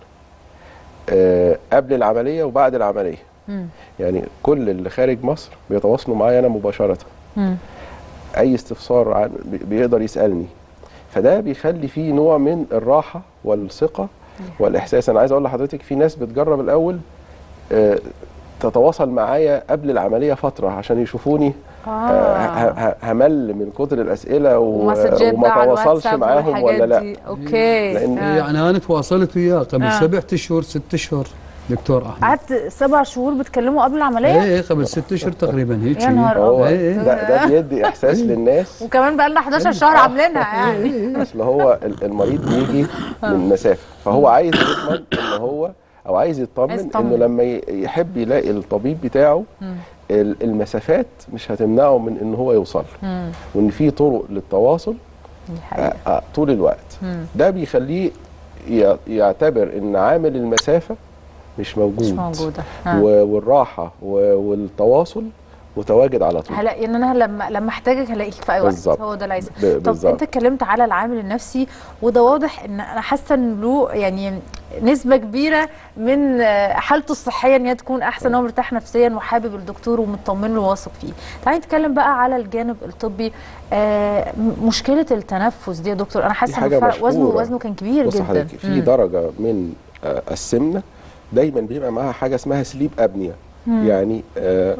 آه، قبل العمليه وبعد العمليه مم. يعني كل اللي خارج مصر بيتواصلوا معايا انا مباشره مم. اي استفسار عن بي- بيقدر يسالني فده بيخلي فيه نوع من الراحه والثقه والاحساس انا عايز اقول لحضرتك في ناس بتجرب الاول آه، تتواصل معايا قبل العمليه فتره عشان يشوفوني آه، ه- ه- همل من كتر الاسئله و- ومسجات وما بقى على تواصلش الواتساب معاهم ولا والحاجات لا دي. اوكي لأن آه. يعني انا تواصلت وياه قبل آه. سبعة اشهر ست اشهر دكتور احمد قعدت سبع شهور بتكلموا قبل العمليه ايه ايه قبل ست اشهر تقريبا هيك يا نهار هو إيه إيه. ده, ده بيدي احساس للناس وكمان بقى لنا 11 شهر عاملينها يعني اصل هو ال- المريض بيجي من مسافه فهو عايز يضمن ان هو او عايز عايز يطمن يطمن. انه لما ي- يحب يلاقي الطبيب بتاعه ال- المسافات مش هتمنعه من ان هو يوصل له. وان في طرق للتواصل دي حقيقة. آه، آه، طول الوقت مم. ده بيخليه ي- يعتبر ان عامل المسافه مش موجود مش موجوده آه. و- والراحه و- والتواصل متواجد على طول هلاقي ان انا لما لما احتاجك هلاقيك في اي وقت بالظبط. هو ده اللي عايزه ب- طب بالظبط. انت اتكلمت على العامل النفسي وده واضح ان انا حاسه ان له يعني نسبه كبيره من آه، حالته الصحيه ان هي تكون احسن هو مرتاح نفسيا وحابب الدكتور ومطمن له وواثق فيه تعالي نتكلم بقى على الجانب الطبي آه، م- مشكله التنفس دي يا دكتور انا حاسه حاجة ان فعلا وزنه مشهورة. وزنه كان كبير بص جدا حضرتك في مم. درجه من آه، السمنه دايما بيبقى معاها حاجه اسمها سليب ابنيا يعني آه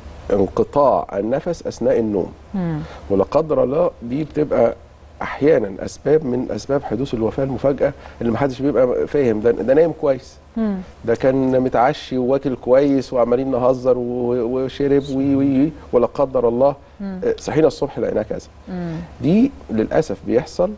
انقطاع النفس اثناء النوم مم. ولا قدر الله دي بتبقى احيانا اسباب من اسباب حدوث الوفاه المفاجاه اللي محدش بيبقى فاهم ده, ده نايم كويس مم. ده كان متعشي وواكل كويس وعمالين نهزر و- وشرب وي وي وي ولا قدر الله آه، صحينا الصبح لقيناه كذا مم. دي للاسف بيحصل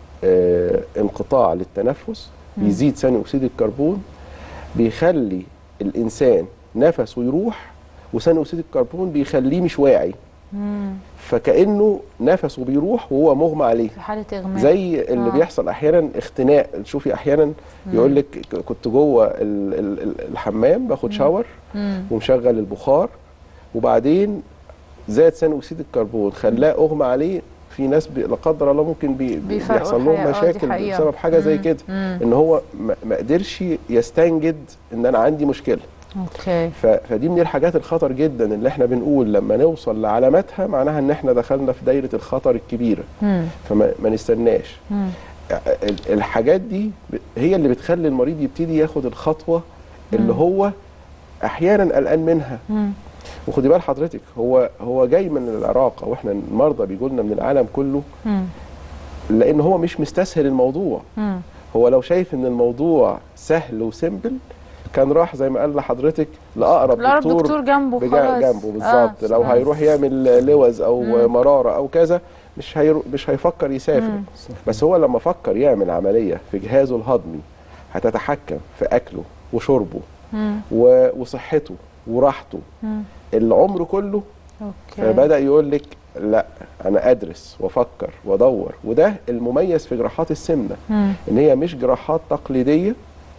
آه انقطاع للتنفس بيزيد ثاني اكسيد الكربون بيخلي الانسان نفسه يروح وثاني اكسيد الكربون بيخليه مش واعي مم. فكانه نفسه بيروح وهو مغمى عليه في حاله اغماء زي اللي آه. بيحصل احيانا اختناق تشوفي احيانا يقول لك ك- كنت جوه ال- ال- ال- الحمام باخد شاور مم. ومشغل البخار وبعدين زاد ثاني اكسيد الكربون خلاه اغمى عليه في ناس بي لا قدر الله ممكن بي بيفرقوا بيحصل لهم الحقيقة. آه، دي مشاكل حقيقة. بسبب حاجه زي مم. كده مم. ان هو ما ما قدرش يستنجد ان انا عندي مشكله اوكي ف- فدي من الحاجات الخطر جدا اللي احنا بنقول لما نوصل لعلاماتها معناها ان احنا دخلنا في دايره الخطر الكبيره مم. فما ما نستناش مم. ال- الحاجات دي ب- هي اللي بتخلي المريض يبتدي ياخد الخطوه اللي هو احيانا قلقان منها مم. وخدي بال حضرتك هو هو جاي من العراق او احنا المرضى بيجوا لنا من العالم كله مم. لان هو مش مستسهل الموضوع مم. هو لو شايف ان الموضوع سهل وسيمبل كان راح زي ما قال لحضرتك لاقرب الأقرب دكتور دكتور جنبه بجا- خلاص. جنبه بالظبط آه. لو آه. هيروح يعمل لوز او مم. مراره او كذا مش هيرو مش هيفكر يسافر مم. بس هو لما فكر يعمل عمليه في جهازه الهضمي هتتحكم في اكله وشربه مم. و- وصحته وراحته مم. العمر كله اوكي فبدا يقول لك لا انا ادرس وافكر وادور وده المميز في جراحات السمنه مم. ان هي مش جراحات تقليديه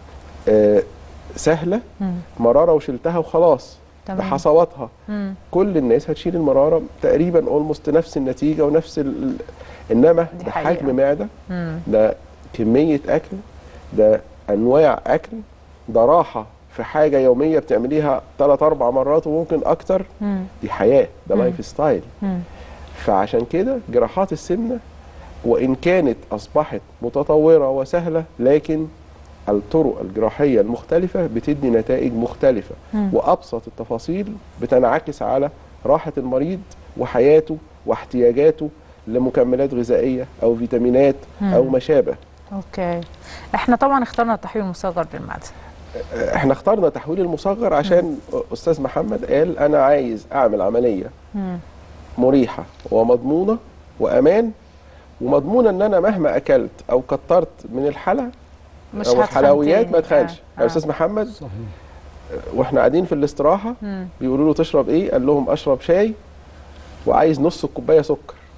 آه سهله مم. مراره وشلتها وخلاص تمام. بحصواتها مم. كل الناس هتشيل المراره تقريبا اولموست نفس النتيجه ونفس ال... ال- انما دي ده حقيقة. حجم معده مم. ده كميه اكل ده انواع اكل ده راحه في حاجه يوميه بتعمليها ثلاث اربع مرات وممكن اكتر مم. دي حياه ده مم. لايف ستايل مم. فعشان كده جراحات السمنه وان كانت اصبحت متطوره وسهله لكن الطرق الجراحيه المختلفه بتدي نتائج مختلفه مم. وابسط التفاصيل بتنعكس على راحه المريض وحياته واحتياجاته لمكملات غذائيه او فيتامينات او مم. ما شابه اوكي احنا طبعا اخترنا التحويل المصغر للمعده احنا اخترنا تحويل المصغر عشان استاذ محمد قال انا عايز اعمل عمليه مم. مريحه ومضمونه وامان ومضمونه ان انا مهما اكلت او كترت من الحلا مش او هتخن الحلويات تاني. ما تخنش آه. يا استاذ محمد صحيح واحنا قاعدين في الاستراحه مم. بيقولوا له تشرب ايه قال لهم اشرب شاي وعايز نص الكوبايه سكر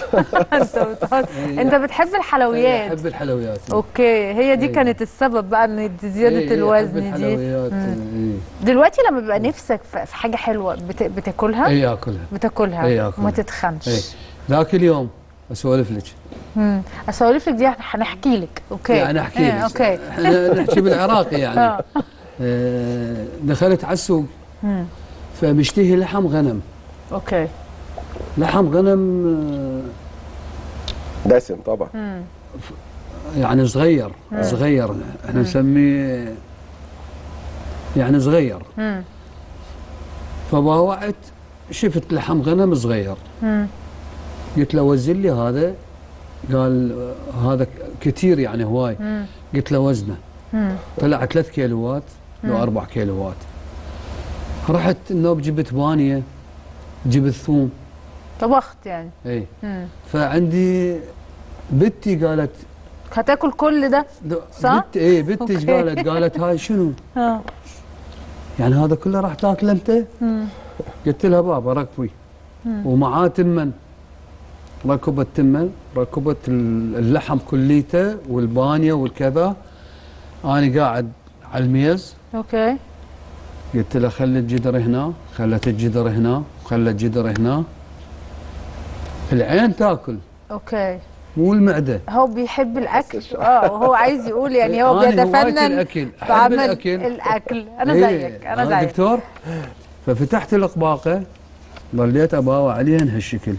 انت بتحط انت بتحب الحلويات احب الحلويات اوكي هي دي إيه. كانت السبب بقى ان إيه، زياده إيه، أحب الوزن دي الحلويات إيه. دلوقتي لما بيبقى نفسك في في حاجه حلوه بت... بتاكلها اي اكلها بتاكلها إيه، آكلها. وما تتخنش اي ذاك اليوم اسولف لك امم اسولف لك دي هنحكي لك اوكي يعني احكي إيه، لك اوكي احنا نحكي بالعراقي يعني آه. آه، دخلت على السوق مم. فمشتهي لحم غنم اوكي لحم غنم آه، دسم طبعا يعني صغير صغير احنا نسميه يعني صغير مم. فباوعت شفت لحم غنم صغير مم. قلت له وزن لي هذا قال آه، هذا كثير يعني هواي مم. قلت له وزنه مم. طلع 3 كيلوات لو 4 كيلوات رحت النوب جبت بانيه جبت ثوم طبخت يعني اي مم. فعندي بنتي قالت هتاكل كل ده لو- صح؟ بنت اي بنتي ايش أوكي. قالت؟ قالت هاي شنو؟ اه يعني هذا كله راح تاكله انت؟ مم. قلت لها بابا ركبي ومعاه تمن ركبت تمن ركبت ال- اللحم كليته والبانيه والكذا انا قاعد على الميز اوكي قلت له خلي الجدر هنا خلت الجدر هنا خلت الجدر هنا العين تاكل اوكي مو المعده هو بيحب الاكل اه وهو عايز يقول يعني هو أنا هوايتي بيتفنن الأكل. أحب في عمل الأكل. الاكل انا إيه، زيك انا أنا زيك دكتور ففتحت القباقه ظليت اباوع عليها هالشكل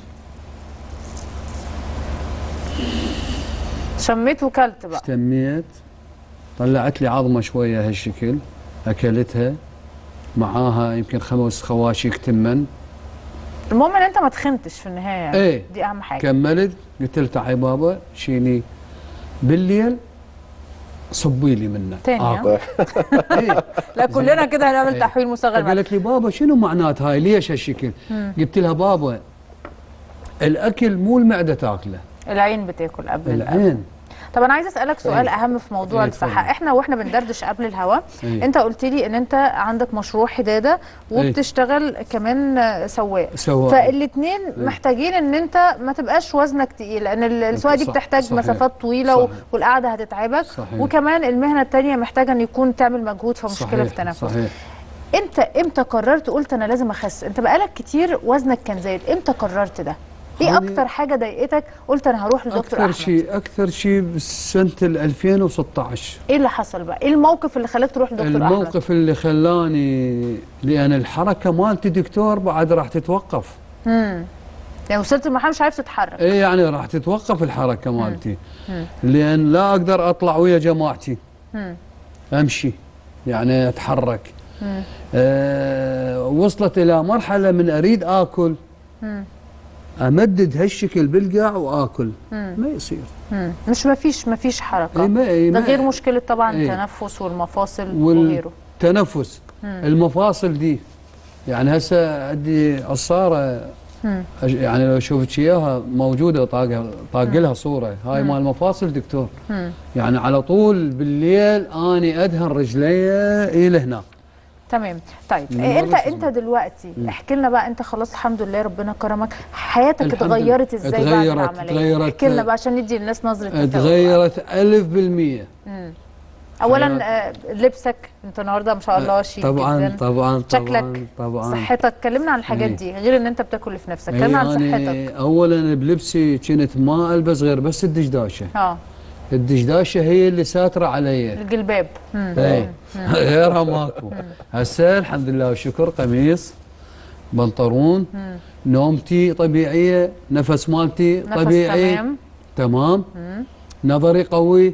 شميت وكلت بقى اشتميت طلعت لي عظمه شويه هالشكل اكلتها معاها يمكن خمس خواشيك تمن المهم ان انت ما تخنتش في النهايه يعني. إيه. دي اهم حاجه كملت قلت له تعي بابا شيني بالليل صبي لي منه تاني، ها؟ آكل. إيه. لا كلنا كده هنعمل إيه. تحويل مصغر معاك. فقالت لي بابا شنو معنات هاي ليش هالشكل قلت لها بابا الاكل مو المعده تاكله العين بتاكل قبل القلب العين طب انا عايزه اسالك سؤال إيه. اهم في موضوع إيه، الصحه اتفضل. احنا واحنا بندردش قبل الهوا إيه. انت قلت لي ان انت عندك مشروع حداده وبتشتغل كمان آه، سواق سواق. فالاثنين محتاجين ان انت ما تبقاش وزنك تقيل لان ال- السواقه دي صح، بتحتاج صحيح. مسافات طويله و- صحيح. والقعده هتتعبك صحيح. وكمان المهنه الثانيه محتاجه ان يكون تعمل مجهود فمشكله في صحيح التنفس صحيح انت امتى قررت قلت انا لازم اخس انت بقالك كتير وزنك كان زايد امتى قررت ده ايه هاني- اكتر حاجه ضايقتك قلت انا هروح لدكتور اكثر احمد شيء اكثر شيء بسنه ال 2016 ايه اللي حصل بقى؟ ايه الموقف اللي خلاك تروح لدكتور احمد؟ الموقف اللي خلاني لان الحركه مالتي دكتور بعد راح تتوقف امم يعني وصلت لمرحله مش عارف تتحرك اي يعني راح تتوقف الحركه مالتي لان لا اقدر اطلع ويا جماعتي مم. امشي يعني اتحرك آه وصلت الى مرحله من اريد اكل امدد هالشكل بالقاع واكل ما يصير مم. مش مفيش مفيش حركه اي ما إي ده ما غير مشكله طبعا إيه. التنفس والمفاصل وغيره والتنفس المفاصل دي يعني هسه عندي عصاره أج- يعني لو شفت اياها موجوده طاقها طاق لها صوره هاي مال المفاصل دكتور يعني على طول بالليل اني ادهن رجلي الى هنا تمام طيب من إيه انت مرة انت دلوقتي احكي لنا بقى انت خلاص الحمد لله ربنا كرمك حياتك الحمد اتغيرت لله. ازاي بعد اتغيرت- العمليه اتغيرت- احكي لنا بقى عشان ندي للناس نظره تفاؤل بقى. تغيرت ألف بالمية اولا آه، لبسك انت النهارده ما شاء الله شيك طبعا جدا طبعا شكلك طبعا طبعا صحتك كلمنا عن الحاجات إيه. دي غير ان انت بتاكل في نفسك إيه كلمنا عن يعني صحتك اولا بلبسي كنت ما البس غير بس الدشداشه اه الدشداشه هي اللي ساتره علي الجلباب مم. اي غيرها ماكو هسه الحمد لله والشكر قميص بنطلون نومتي طبيعيه نفس مالتي نفس طبيعي تمام تمام نظري قوي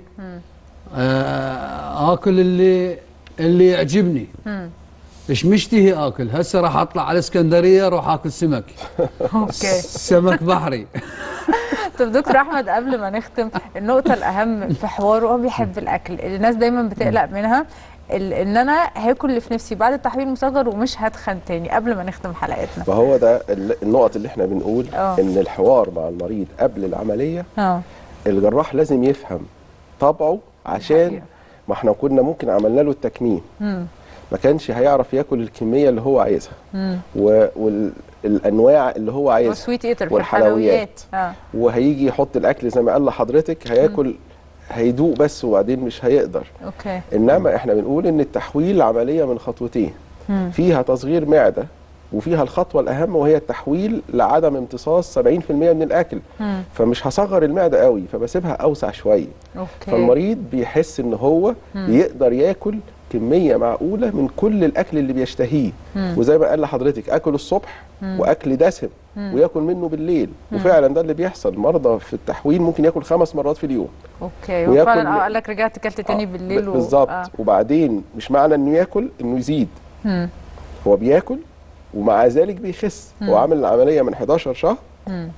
آه اكل اللي اللي يعجبني ايش مشتهي اكل هسه راح اطلع على اسكندريه اروح اكل سمك اوكي سمك بحري طب دكتور احمد قبل ما نختم النقطه الاهم في حواره هو بيحب الاكل الناس دايما بتقلق منها ال- ان انا هاكل اللي في نفسي بعد التحويل المصغر ومش هتخن تاني قبل ما نختم حلقتنا فهو ده ال- النقط اللي احنا بنقول آه. ان الحوار مع المريض قبل العمليه اه الجراح لازم يفهم طبعه عشان الحقيقة. ما احنا كنا ممكن عملنا له التكميم مم. ما كانش هيعرف ياكل الكميه اللي هو عايزها مم. و- وال الانواع اللي هو عايزها وسويت ايتر والحلويات. اه وهيجي يحط الاكل زي ما قال لحضرتك هياكل هيدوق بس وبعدين مش هيقدر اوكي انما احنا بنقول ان التحويل عمليه من خطوتين فيها تصغير معده وفيها الخطوه الاهم وهي التحويل لعدم امتصاص 70% من الاكل مم. فمش هصغر المعده قوي فبسيبها اوسع شويه اوكي فالمريض بيحس ان هو يقدر ياكل كميه معقوله من كل الاكل اللي بيشتهيه وزي ما قال لحضرتك اكل الصبح واكل دسم وياكل منه بالليل وفعلا ده اللي بيحصل مرضى في التحويل ممكن ياكل خمس مرات في اليوم اوكي وياكل- وفعلا اه قال لك رجعت كلت تاني آه، بالليل ب- و- بالظبط آه. وبعدين مش معنى انه ياكل انه يزيد مم. هو بياكل ومع ذلك بيخس هو عامل العمليه من 11 شهر مم.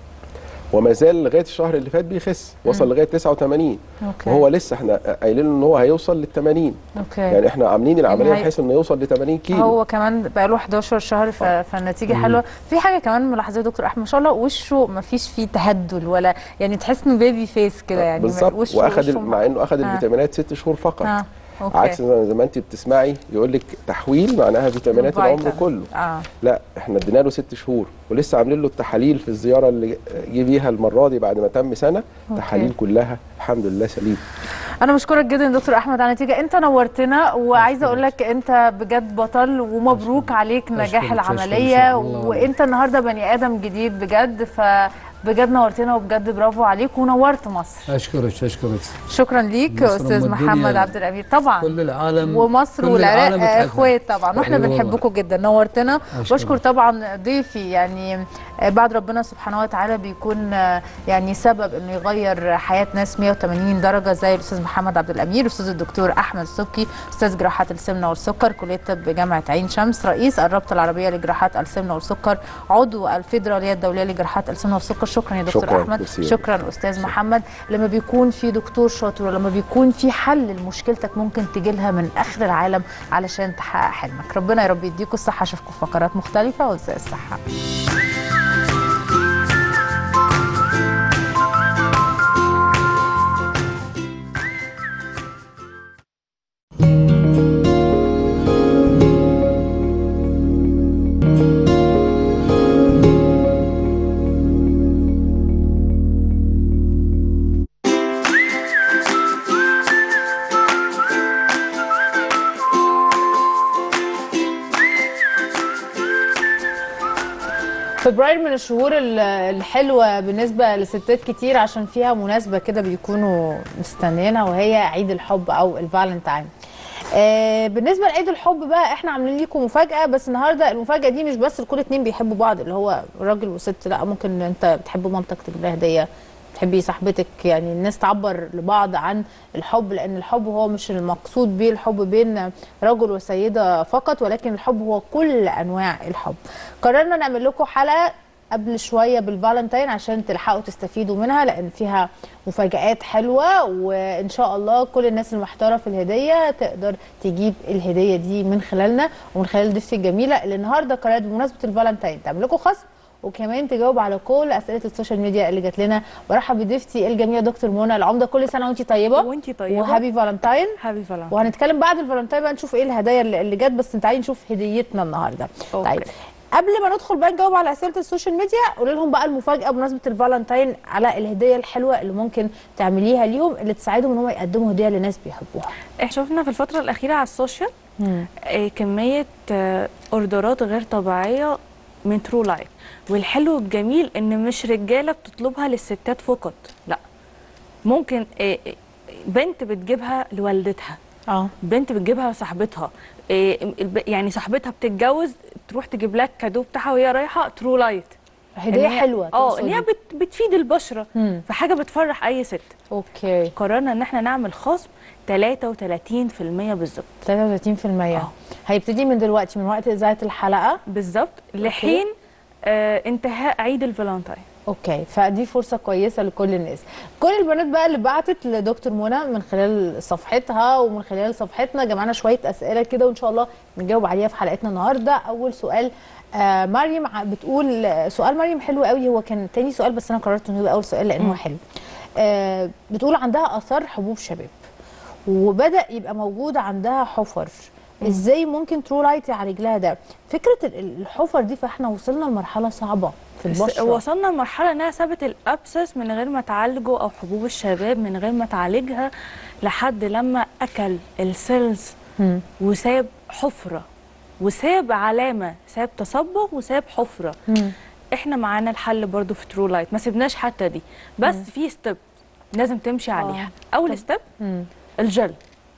وما زال لغايه الشهر اللي فات بيخس وصل لغايه 89 اوكي وهو لسه احنا قايلين له ان هو هيوصل لل 80 اوكي يعني احنا عاملين العمليه هي- بحيث انه يوصل ل 80 كيلو هو كمان بقى له 11 شهر ف... فالنتيجه حلوه في حاجه كمان ملاحظه يا دكتور احمد ما شاء الله وشه ما فيش فيه تهدل ولا يعني تحس انه بيبي فيس كده يعني بالظبط وشه واخد وشه ال- مع انه اخد آه. الفيتامينات ست شهور فقط اه اوكي عكس زي زي ما انت بتسمعي يقول لك تحويل معناها فيتامينات العمر فيتامين. كله اه لا احنا ادينا له ست شهور ولسه عاملين له التحاليل في الزياره اللي جه بيها المره دي بعد ما تم سنه أوكي. تحاليل كلها الحمد لله سليم انا بشكرك جدا دكتور احمد على النتيجه انت نورتنا وعايزه اقول لك انت بجد بطل ومبروك عليك نجاح أشكرك، العمليه أشكرك، الله وانت النهارده بني ادم جديد بجد فبجد نورتنا وبجد برافو عليك ونورت مصر اشكرك اشكرك شكرا ليك مصر استاذ أم محمد الدنيا. عبد الامير طبعا كل العالم ومصر كل والعراق العالم بتحبنا. اخوات طبعا واحنا أيوة والله. بنحبكم جدا نورتنا أشكرك. واشكر طبعا ضيفي يعني آه، بعد ربنا سبحانه وتعالى بيكون آه، يعني سبب انه يغير حياه ناس 180 درجه زي الاستاذ محمد عبد الامير الاستاذ الدكتور احمد السبكي استاذ جراحات السمنه والسكر كليه طب جامعه عين شمس رئيس الرابطه العربيه لجراحات السمنه والسكر عضو الفيدراليه الدوليه لجراحات السمنه والسكر شكرا يا دكتور شكراً، احمد ميرسي. شكرا استاذ محمد لما بيكون في دكتور شاطر ولما بيكون في حل لمشكلتك ممكن تجي لها من اخر العالم علشان تحقق حلمك ربنا يا رب يديكم الصحه اشوفكم في فقرات مختلفه وازاي الصحه فبراير من الشهور ال- الحلوه بالنسبه لستات كتير عشان فيها مناسبه كده بيكونوا مستنيينها وهي عيد الحب او الفالنتاين آه بالنسبه لعيد الحب بقى احنا عاملين لكم مفاجاه بس النهارده المفاجاه دي مش بس لكل اتنين بيحبوا بعض اللي هو راجل وست لا ممكن انت بتحب مامتك تجيب لها هديه تحبي صاحبتك يعني الناس تعبر لبعض عن الحب لان الحب هو مش المقصود بيه الحب بين رجل وسيده فقط ولكن الحب هو كل انواع الحب قررنا نعمل لكم حلقه قبل شويه بالفالنتين عشان تلحقوا تستفيدوا منها لان فيها مفاجآت حلوه وان شاء الله كل الناس المحتاره في الهديه تقدر تجيب الهديه دي من خلالنا ومن خلال ضيفتي الجميله اللي النهارده قررت بمناسبه الفالنتين تعمل لكم خصم وكمان تجاوب على كل اسئله السوشيال ميديا اللي جات لنا برحب بضيفتي الجميله دكتور منى العمده كل سنه وانت طيبه وانتي طيبه وهابي فالنتين هابي فالنتين وهنتكلم بعد الفالنتين بقى نشوف ايه الهدايا اللي اللي جت بس تعالي نشوف هديتنا النهارده أوكي. طيب قبل ما ندخل بقى نجاوب على اسئله السوشيال ميديا قولي لهم بقى المفاجاه بمناسبه الفالنتين على الهديه الحلوه اللي ممكن تعمليها ليهم اللي تساعدهم ان هم يقدموا هديه لناس بيحبوها احنا شفنا في الفتره الاخيره على السوشيال آه، كميه آه، اوردرات غير طبيعيه من ترو لايف والحلو الجميل ان مش رجاله بتطلبها للستات فقط لا ممكن آه، آه، بنت بتجيبها لوالدتها اه بنت بتجيبها لصاحبتها آه، الب- يعني صاحبتها بتتجوز تروح تجيب لك كادو بتاعها وهي رايحه ترو لايت هديه إن هي- حلوه اه ان هي تقصدي. بت بتفيد البشره مم. فحاجه بتفرح اي ست اوكي قررنا ان احنا نعمل خصم 33% بالظبط 33% هيبتدي من دلوقتي من وقت اذاعه الحلقه بالظبط لحين آه انتهاء عيد الفالنتين اوكي فدي فرصه كويسه لكل الناس كل البنات بقى اللي بعتت لدكتور منى من خلال صفحتها ومن خلال صفحتنا جمعنا شويه اسئله كده وان شاء الله نجاوب عليها في حلقتنا النهارده اول سؤال آه مريم ع- بتقول سؤال مريم حلو قوي هو كان تاني سؤال بس انا قررت انه يبقى اول سؤال لانه هو حلو آه بتقول عندها اثار حبوب شباب وبدا يبقى موجود عندها حفر ازاي ممكن ترو لايت يعالج لها ده فكره ال- ال- الحفر دي فاحنا وصلنا لمرحله صعبه في بس البشره وصلنا لمرحله انها سابت الابسس من غير ما تعالجه او حبوب الشباب من غير ما تعالجها لحد لما اكل السيلز مم. وساب حفره وساب علامه ساب تصبغ وساب حفره مم. احنا معانا الحل برضو في ترو لايت ما سيبناش حتى دي بس في ستيب لازم تمشي عليها اول ستيب مم. الجل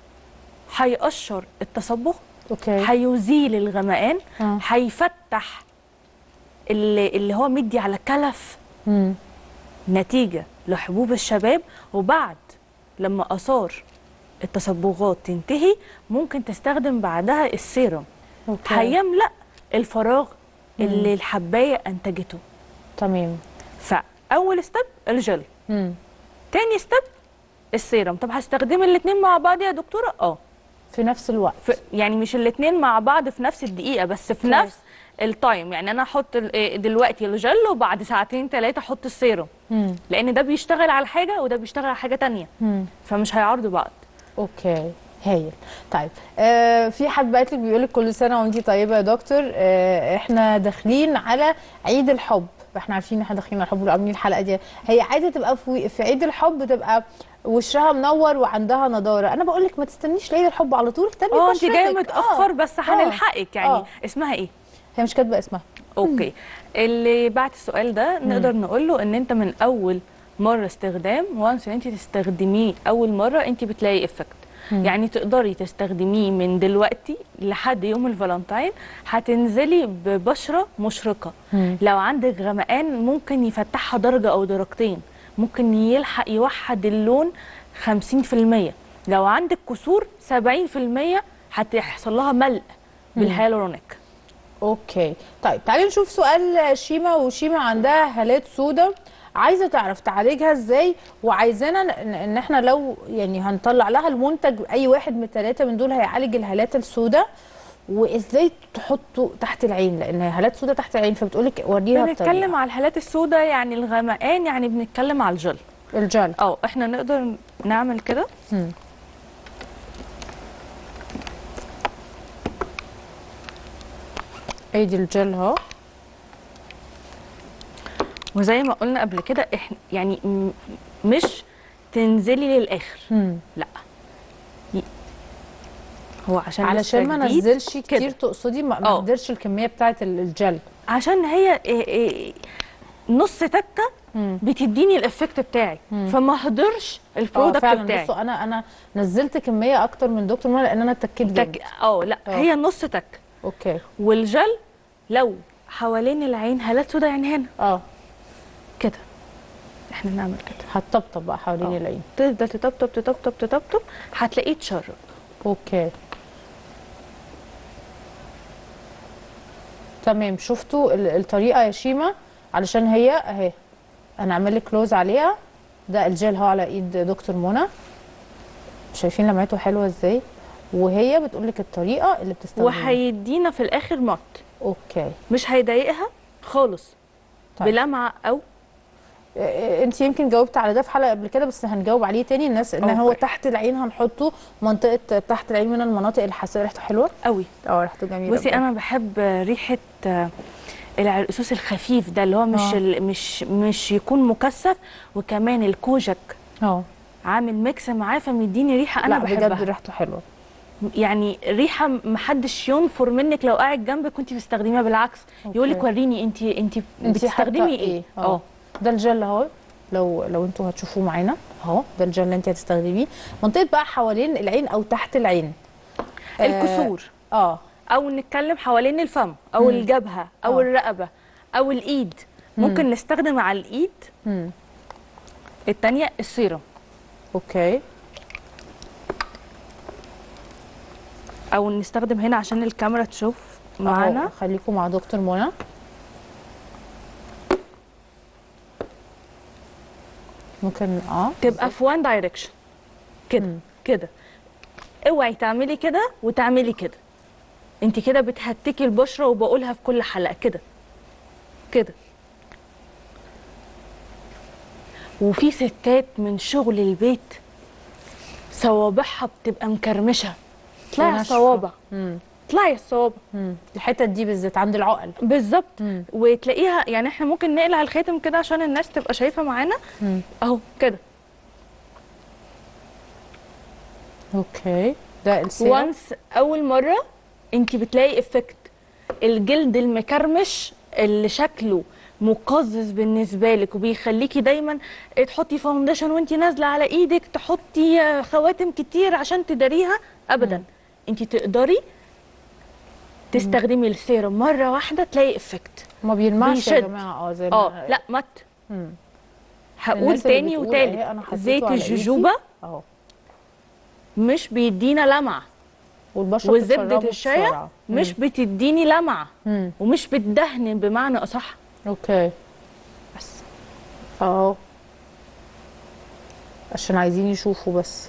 هيقشر التصبغ اوكي هيزيل الغمقان آه. هيفتح اللي, اللي هو مدي على كلف مم. نتيجه لحبوب الشباب وبعد لما اثار التصبغات تنتهي ممكن تستخدم بعدها السيروم اوكي هيملا الفراغ اللي الحبايه انتجته تمام فاول ستيب الجل مم. تاني ستيب السيروم طب هستخدم الاثنين مع بعض يا دكتوره اه في نفس الوقت في يعني مش الاثنين مع بعض في نفس الدقيقه بس في كويس. نفس التايم يعني انا احط ال- إيه دلوقتي الجل وبعد ساعتين ثلاثه احط السيروم مم. لان ده بيشتغل على حاجه وده بيشتغل على حاجه تانية مم. فمش هيعارضوا بعض اوكي هايل طيب آه في حد بعت لك بيقول لك كل سنه وانتي طيبه يا دكتور آه احنا داخلين على عيد الحب احنا عارفين ان احنا داخلين على الحب وعاملين الحلقه دي هي عايزه تبقى في, في عيد الحب تبقى وشها منور وعندها نضاره انا بقول لك ما تستنيش لعيد الحب على طول تاني اه انت جايه بشرتك. متاخر آه. بس آه. هنلحقك يعني آه. اسمها ايه هي مش كاتبه اسمها اوكي اللي بعت السؤال ده نقدر نقول له ان انت من اول مره استخدام وانس ان انت تستخدميه اول مره انت بتلاقي افكت يعني تقدري تستخدميه من دلوقتي لحد يوم الفالنتاين هتنزلي ببشره مشرقه لو عندك غمقان ممكن يفتحها درجه او درجتين ممكن يلحق يوحد اللون 50% لو عندك كسور 70% هتحصل لها ملء بالهيالورونيك اوكي طيب تعالي نشوف سؤال شيما وشيما عندها هالات سودة عايزه تعرف تعالجها ازاي وعايزانا ن- ان احنا لو يعني هنطلع لها المنتج اي واحد من الثلاثه من دول هيعالج الهالات السوداء وازاي تحطه تحت العين لان هي هالات سودة تحت العين فبتقولك وريها بنتكلم الطريقه على الهالات السوداء يعني الغمقان يعني بنتكلم على الجل الجل اه احنا نقدر نعمل كده مم. ادي الجل اهو وزي ما قلنا قبل كده احنا يعني م- مش تنزلي للاخر مم. لا ي- هو عشان علشان ما لسه جديد نزلش كتير كده. تقصدي ما ما اه. نقدرش الكميه بتاعه ال- الجل عشان هي إيه إيه نص تكه مم. بتديني الافكت بتاعي فما اهدرش اه البرودكت فعلا بتاعي بصوا انا انا نزلت كميه اكتر من دكتور منى لان انا اتكيت جامد تك... اه لا اه. هي نص تكه اوكي والجل لو حوالين العين هالات سودا يعني هنا اه كده احنا نعمل كده هتطبطب بقى حوالين اه. العين تفضل تطبطب تطبطب تطبطب هتلاقيه اتشرب اوكي تمام شفتوا ال- الطريقه يا شيما علشان هي اهي انا اعمل لك كلوز عليها ده الجل اهو على ايد دكتور منى شايفين لمعته حلوه ازاي وهي بتقول لك الطريقه اللي بتستخدمها وهيدينا في الاخر مط اوكي مش هيضايقها خالص طيب. بلمعه او انت يمكن جاوبت على ده في حلقه قبل كده بس هنجاوب عليه تاني الناس ان هو أوكي. تحت العين هنحطه منطقه تحت العين من المناطق الحساسه ريحته حلوه قوي اه ريحته جميله بصي بجد. انا بحب ريحه آه، العرقسوس الخفيف ده اللي هو مش اه. ال- مش مش يكون مكثف وكمان الكوجك اه عامل ميكس معاه فمديني ريحه انا لا بجد بحبها ريحته حلوه يعني ريحه محدش ينفر منك لو قاعد جنبك كنت بتستخدميها بالعكس يقول لك أوكي. وريني انت انت انت حاطة بتستخدمي ايه اه ده الجل اهو لو لو انتوا هتشوفوه معانا اهو ده الجل اللي انت هتستخدميه منطقه بقى حوالين العين او تحت العين آه، الكسور اه او نتكلم حوالين الفم او مم. الجبهه او اه. الرقبه او الايد ممكن نستخدم على الايد مم. التانية السيرم اوكي او نستخدم هنا عشان الكاميرا تشوف معانا اهو خليكم مع دكتور منى ممكن اه تبقى في وان دايركشن كده مم. كده اوعي تعملي كده وتعملي كده انت كده بتهتكي البشره وبقولها في كل حلقه كده كده وفي ستات من شغل البيت صوابعها بتبقى مكرمشه تطلعي على وناشفة. الصوابع مم. تطلعي على الصوابع مم. الحتت دي بالذات عند العقل بالظبط مم. وتلاقيها يعني احنا ممكن نقلع الخاتم كده عشان الناس تبقى شايفه معانا مم. اهو كده اوكي ده السيرم وانس اول مره انت بتلاقي افكت الجلد المكرمش اللي شكله مقزز بالنسبه لك وبيخليكي دايما تحطي فاونديشن وانت نازله على ايدك تحطي آه، خواتم كتير عشان تداريها ابدا انت تقدري تستخدمي السيرم مره واحده تلاقي افكت ما بيلمعش يا بيشد. جماعه اه زي ما اه لا مت مم. هقول الناس اللي تاني بتقول أهي وتالت أنا حطيته زيت على إيدي. الجوجوبا اهو مش بيدينا لمعه والبشره وزبده بتتشربه الشاي بسرعة. مش بتديني لمعه مم. ومش بتدهن بمعنى اصح اوكي بس اهو عشان عايزين يشوفوا بس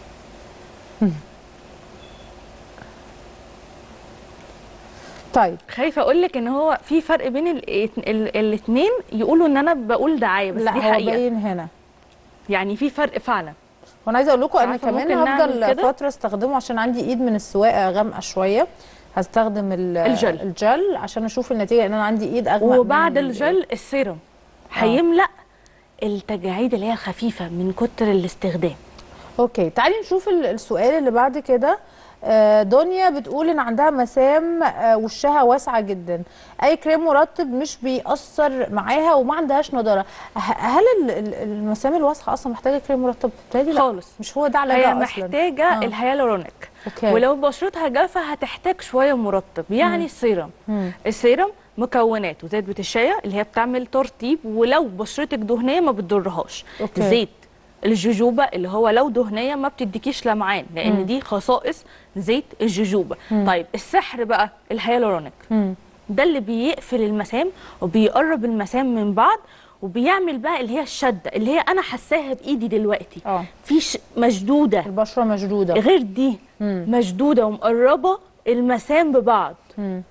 طيب خايفه اقول لك ان هو في فرق بين الاثنين يقولوا ان انا بقول دعايه بس لا دي هو حقيقه باين هنا يعني في فرق فعلا وانا عايزه اقول لكم انا عارفة كمان ممكن نعمل هفضل كده؟ فتره استخدمه عشان عندي ايد من السواقه غامقه شويه هستخدم ال- الجل. الجل عشان اشوف النتيجه لان انا عندي ايد اغمق وبعد من ال- الجل السيرم هيملا التجاعيد اللي هي خفيفه من كتر الاستخدام اوكي تعالي نشوف ال- السؤال اللي بعد كده آه، دنيا بتقول ان عندها مسام آه، وشها واسعه جدا اي كريم مرطب مش بيأثر معاها وما عندهاش نضاره ه- هل ال- ال- المسام الواسعه اصلا محتاجه كريم مرطب بتهيألي لا خالص. مش هو ده علاجها هي اصلا محتاجه آه. الهيالورونيك اوكي ولو بشرتها جافه هتحتاج شويه مرطب يعني السيرم مم. السيرم مكوناته زيت بيت الشيا اللي هي بتعمل ترطيب ولو بشرتك دهنيه ما بتضرهاش أوكي. زيت الجوجوبا اللي هو لو دهنيه ما بتديكيش لمعان لان مم. دي خصائص زيت الجوجوبا مم. طيب السحر بقى الهيالورونيك مم. ده اللي بيقفل المسام وبيقرب المسام من بعض وبيعمل بقى اللي هي الشده اللي هي انا حاساها بايدي دلوقتي اه في ش- مشدوده البشره مشدوده غير دي مم. مشدوده ومقربه المسام ببعض مم.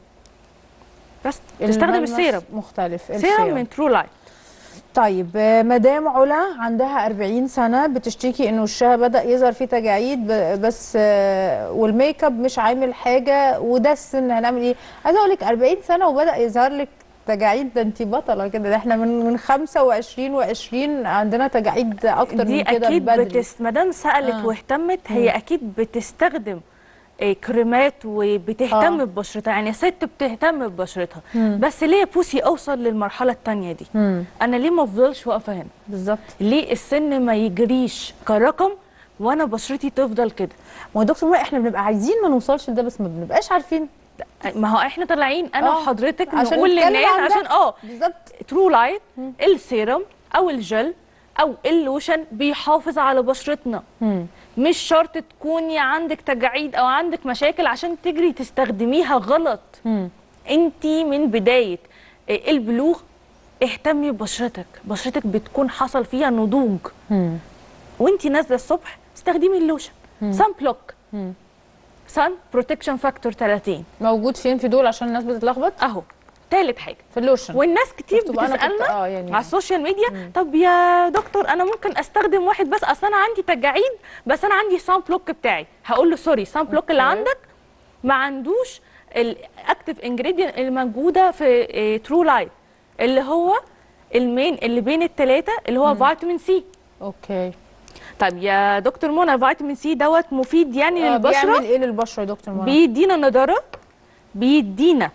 بس تستخدم الملمس السيرم مختلف سيرم من ترو لايت طيب آه، مدام علا عندها 40 سنة بتشتكي ان وشها بدأ يظهر فيه تجاعيد ب- بس آه، والميك اب مش عامل حاجة وده السن هنعمل ايه؟ عايزة اقول لك 40 سنة وبدأ يظهر لك تجاعيد ده انت بطلة كده ده احنا من من 25 و20 عندنا تجاعيد اكتر دي من كده اكيد بدري بتس... مادام سالت آه. واهتمت هي اكيد بتستخدم آه، كريمات وبتهتم آه. ببشرتها يعني ست بتهتم ببشرتها مم. بس ليه بوسي اوصل للمرحله الثانيه دي مم. انا ليه ما افضلش واقفه هنا بالظبط ليه السن ما يجريش كرقم وانا بشرتي تفضل كده ما هو دكتور مرة احنا بنبقى عايزين ما نوصلش لده بس ما بنبقاش عارفين ما هو احنا طالعين انا آه. وحضرتك عشان نقول نتكلم للناس عن ده. عشان اه بالظبط ترو لايت السيرم او الجل او اللوشن بيحافظ على بشرتنا مم. مش شرط تكوني عندك تجاعيد او عندك مشاكل عشان تجري تستخدميها غلط مم. انت من بدايه البلوغ اهتمي ببشرتك بشرتك بتكون حصل فيها نضوج مم. وانت نازله الصبح استخدمي اللوشن سان بلوك مم. سان بروتكشن فاكتور 30 موجود فين في دول عشان الناس بتتلخبط اهو تالت حاجه في اللوشن والناس كتير شفتوا بقى أنا كنت- بتسالنا آه يعني على السوشيال ميديا طب يا دكتور انا ممكن استخدم واحد بس اصل انا عندي تجاعيد بس انا عندي سان بلوك بتاعي هقول له سوري سان بلوك اللي أوكي. عندك ما عندوش الاكتف انجريدينت اللي موجوده في ترو لايت اللي هو المين اللي بين الثلاثه اللي هو فيتامين سي اوكي طب يا دكتور منى فيتامين سي دوت مفيد يعني آه، للبشره بيعمل ايه للبشره يا دكتور منى؟ بيدينا نضاره بيدينا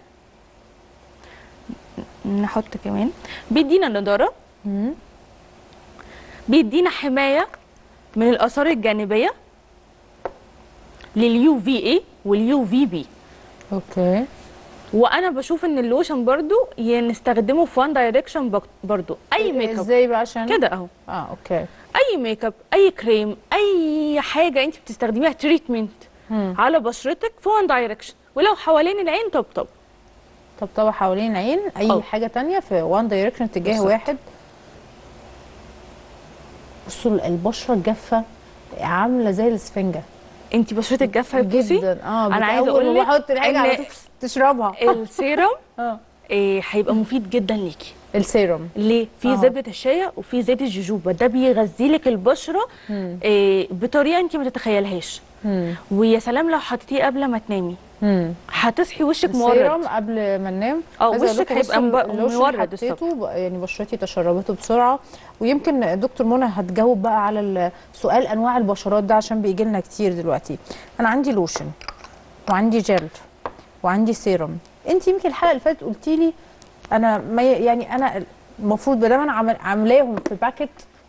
نحط كمان بيدينا نضاره مم. بيدينا حمايه من الاثار الجانبيه لليو في اي واليو في بي اوكي وانا بشوف ان اللوشن برضو ي- نستخدمه في وان دايركشن برضو اي ميك اب ازاي بقى عشان كده اهو اه اوكي اي ميك اب اي كريم اي حاجه انت بتستخدميها تريتمنت مم. على بشرتك في وان دايركشن ولو حوالين العين طب طب طب طبعا حوالين العين اي أه. حاجه تانية في وان دايركشن اتجاه بالظبط. واحد بصوا البشره الجافه عامله زي الاسفنجه انت بشرتك جافه يا بوسي جدا اه أنا عايزة أول أقول ما لك بحط الحاجه على إن طول تشربها السيرم اه إيه هيبقى مفيد جدا ليكي السيروم ليه في أهو. زبده الشيا وفي زيت الجوجوبا ده بيغذي لك البشره إيه بطريقه انت ما تتخيلهاش ويا سلام لو حطيتيه قبل ما تنامي هتصحي وشك مورد السيروم قبل ما ننام اه، عايزة أقول وشك لكم هيبقى بصوا مب- اللوشن مورد حطيته بقى- يعني بشرتي تشربته بسرعه ويمكن دكتور منى هتجاوب بقى على السؤال انواع البشرات ده عشان بيجي لنا كتير دلوقتي انا عندي لوشن وعندي جل وعندي سيروم انت يمكن الحلقه اللي فاتت قلتي لي انا ما ي- يعني انا المفروض بدل انا عامل- عاملاهم في باكت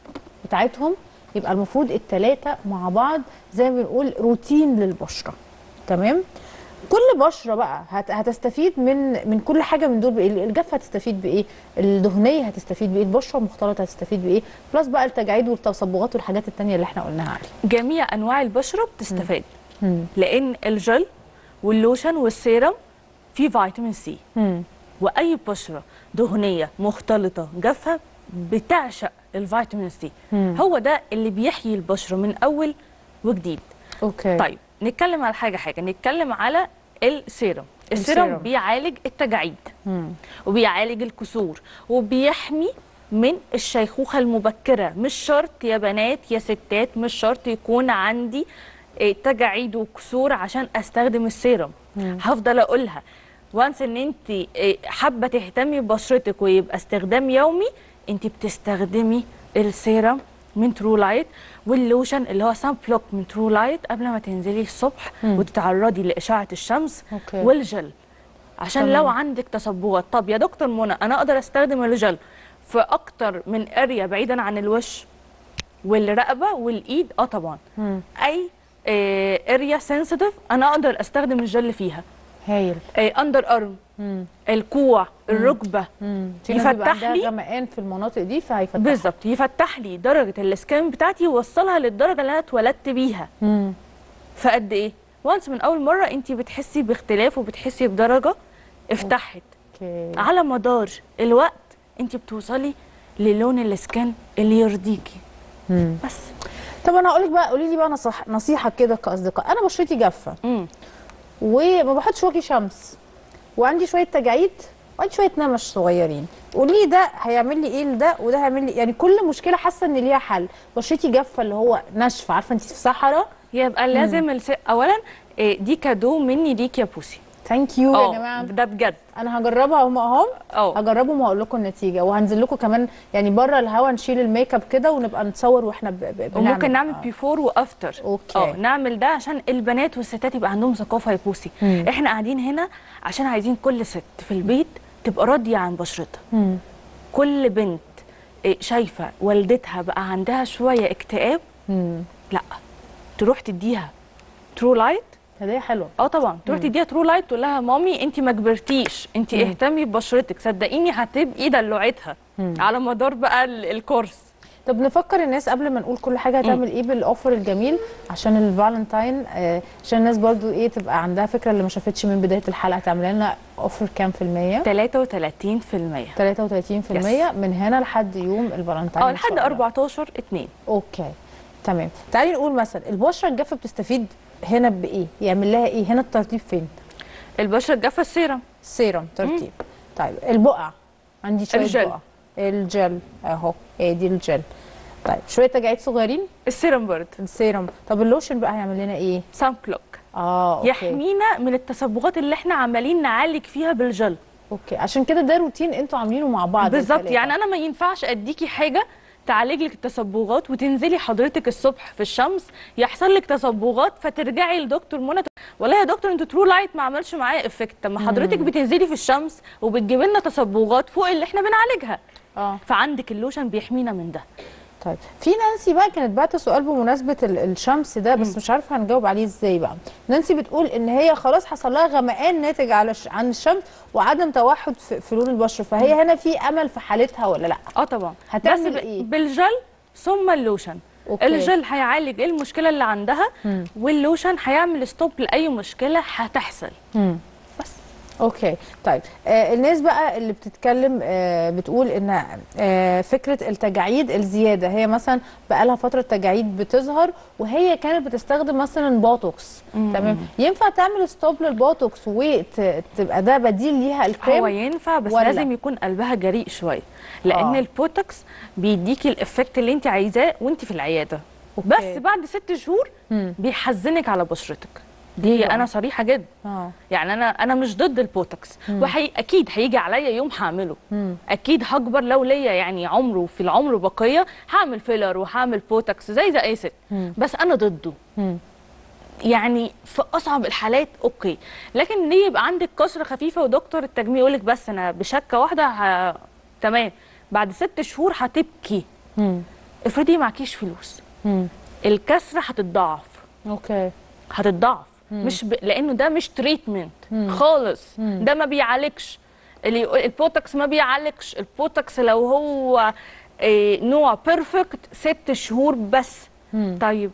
بتاعتهم يبقى المفروض التلاتة مع بعض زي ما بنقول روتين للبشرة تمام كل بشرة بقى هت- هتستفيد من من كل حاجة من دول بإيه الجافة هتستفيد بإيه الدهنية هتستفيد بإيه البشرة المختلطة هتستفيد بإيه بلس بقى التجاعيد والتصبغات والحاجات التانية اللي احنا قلناها عليها جميع انواع البشره بتستفاد لان الجل واللوشن والسيرم فيه فيتامين سي واي بشره دهنيه مختلطه جافه بتعشق الفيتامين سي هو ده اللي بيحيي البشره من اول وجديد اوكي طيب نتكلم على حاجه حاجه نتكلم على السيرم السيرم السيرم. بيعالج التجاعيد وبيعالج الكسور وبيحمي من الشيخوخه المبكره مش شرط يا بنات يا ستات مش شرط يكون عندي إيه، تجاعيد وكسور عشان استخدم السيرم هفضل اقولها وانس ان انت إيه، حابه تهتمي ببشرتك ويبقى استخدام يومي انت بتستخدمي السيرم من ترو لايت واللوشن اللي هو سان بلوك من ترو لايت قبل ما تنزلي الصبح وتتعرضي لاشعه الشمس أوكي. والجل عشان تمام. لو عندك تصبغات طب يا دكتور منى انا اقدر استخدم الجل في اكتر من اريا بعيدا عن الوش والرقبه والايد اه طبعا اي اريا سنسيتيف انا اقدر استخدم الجل فيها هايل اندر ارم الكوع الركبه في ناس بيبقى يفتح عندها لي غمقان في المناطق دي فهيفتح بالظبط يفتح لي درجه السكان بتاعتي يوصلها للدرجه اللي انا اتولدت بيها في قد ايه وانس من اول مره انت بتحسي باختلاف وبتحسي بدرجه افتحت اوكي على مدار الوقت انت بتوصلي للون السكان اللي يرضيكي بس طب انا هقول لك بقى قولي لي بقى نصح نصيحه كده كاصدقاء انا بشرتي جافه مم. وما بحطش واقي شمس وعندي شويه تجاعيد وعندي شويه نمش صغيرين قولي لي ده هيعمل لي ايه لده وده هيعمل لي يعني كل مشكله حاسه ان ليها حل بشرتي جافه اللي هو ناشفه عارفه انت في صحراء يبقى لازم الس... اولا إيه، دي كادو مني ليك يا بوسي ثانك يو يا اه جماعه ده بجد انا هجربها اهم اهم اه هجربهم وهقول لكم النتيجه وهنزل لكم كمان يعني بره الهوا نشيل الميك اب كده ونبقى نتصور واحنا ب... ب... بنعمل وممكن نعمل آه. بيفور وافتر أوكي. اه نعمل ده عشان البنات والستات يبقى عندهم ثقافه يا بوسي احنا قاعدين هنا عشان عايزين كل ست في البيت تبقى راضيه عن بشرتها مم. كل بنت إيه، شايفه والدتها بقى عندها شويه اكتئاب مم. لا تروح تديها ترو لايت هديه حلوه اه طبعا تروح تديها ترو لايت تقول لها مامي انت ما كبرتيش انت اهتمي ببشرتك صدقيني هتبقي دلوعتها على مدار بقى ال- الكورس طب نفكر الناس قبل ما نقول كل حاجه هتعمل ايه بالاوفر الجميل عشان الفالنتاين آه عشان الناس برضو ايه تبقى عندها فكره اللي ما شافتش من بدايه الحلقه تعمل لنا اوفر كام في الميه 33% 33% من هنا لحد يوم الفالنتاين اه إن شاء لحد الله. 14 2 اوكي تمام تعالي نقول مثلا البشره الجافه بتستفيد هنا بايه يعمل لها ايه هنا الترطيب فين البشره الجافه السيرم سيرم ترطيب طيب البقع عندي شويه الجل. بقع الجل اهو هي دي الجل طيب شويه تجاعيد صغيرين السيرم برد السيرم طب اللوشن بقى هيعمل لنا ايه سان بلوك اه اوكي يحمينا من التصبغات اللي احنا عمالين نعالج فيها بالجل اوكي عشان كده ده روتين انتوا عاملينه مع بعض بالظبط التلاتة. يعني انا ما ينفعش اديكي حاجه تعالج لك التصبغات وتنزلي حضرتك الصبح في الشمس يحصل لك تصبغات فترجعي لدكتور منى تقول- والله يا دكتور انت ترو لايت ما عملش معايا افكت طب ما حضرتك بتنزلي في الشمس وبتجيبي لنا تصبغات فوق اللي احنا بنعالجها اه فعندك اللوشن بيحمينا من ده طيب في نانسي بقى كانت بعت سؤال بمناسبه ال- الشمس ده بس مش عارفه هنجاوب عليه ازاي بقى نانسي بتقول ان هي خلاص حصل لها غمقان ناتج على ش... عن الشمس وعدم توحد في, في لون البشره فهي هنا في امل في حالتها ولا لا اه طبعا هتعمل بس ب- إيه؟ بالجل ثم اللوشن أوكي. الجل هيعالج ايه المشكله اللي عندها واللوشن هيعمل ستوب لاي مشكله هتحصل مم. بس اوكي طيب آه الناس بقى اللي بتتكلم آه بتقول ان آه فكره التجاعيد الزياده هي مثلا بقى لها فتره تجاعيد بتظهر وهي كانت بتستخدم مثلا بوتوكس تمام ينفع تعمل ستوب للبوتوكس وتبقى ده بديل ليها هو الكريم ينفع بس ولا؟ لازم يكون قلبها جريء شويه لان آه. البوتوكس بيديكي الافكت اللي انت عايزاه وانت في العياده أوكي. بس بعد ست شهور مم. بيحزنك على بشرتك ليه دي بقى؟ انا صريحه جدا اه يعني انا انا مش ضد البوتوكس وحي اكيد هيجي عليا يوم هعمله مم. اكيد هكبر لو ليا يعني عمره في العمر بقيه هعمل فيلر وهعمل بوتوكس زي زي اي ست بس انا ضده مم. يعني في اصعب الحالات اوكي لكن ليه يبقى عندك كسره خفيفه ودكتور التجميل يقول لك بس انا بشكه واحده ه... تمام بعد ست شهور هتبكي مم. افرضي معكيش فلوس مم. الكسره هتتضاعف اوكي هتتضاعف مش ب... لانه ده مش تريتمنت خالص ده ما بيعالجش اللي يقول البوتوكس ما بيعالجش البوتوكس لو هو إيه نوع بيرفكت ست شهور بس طيب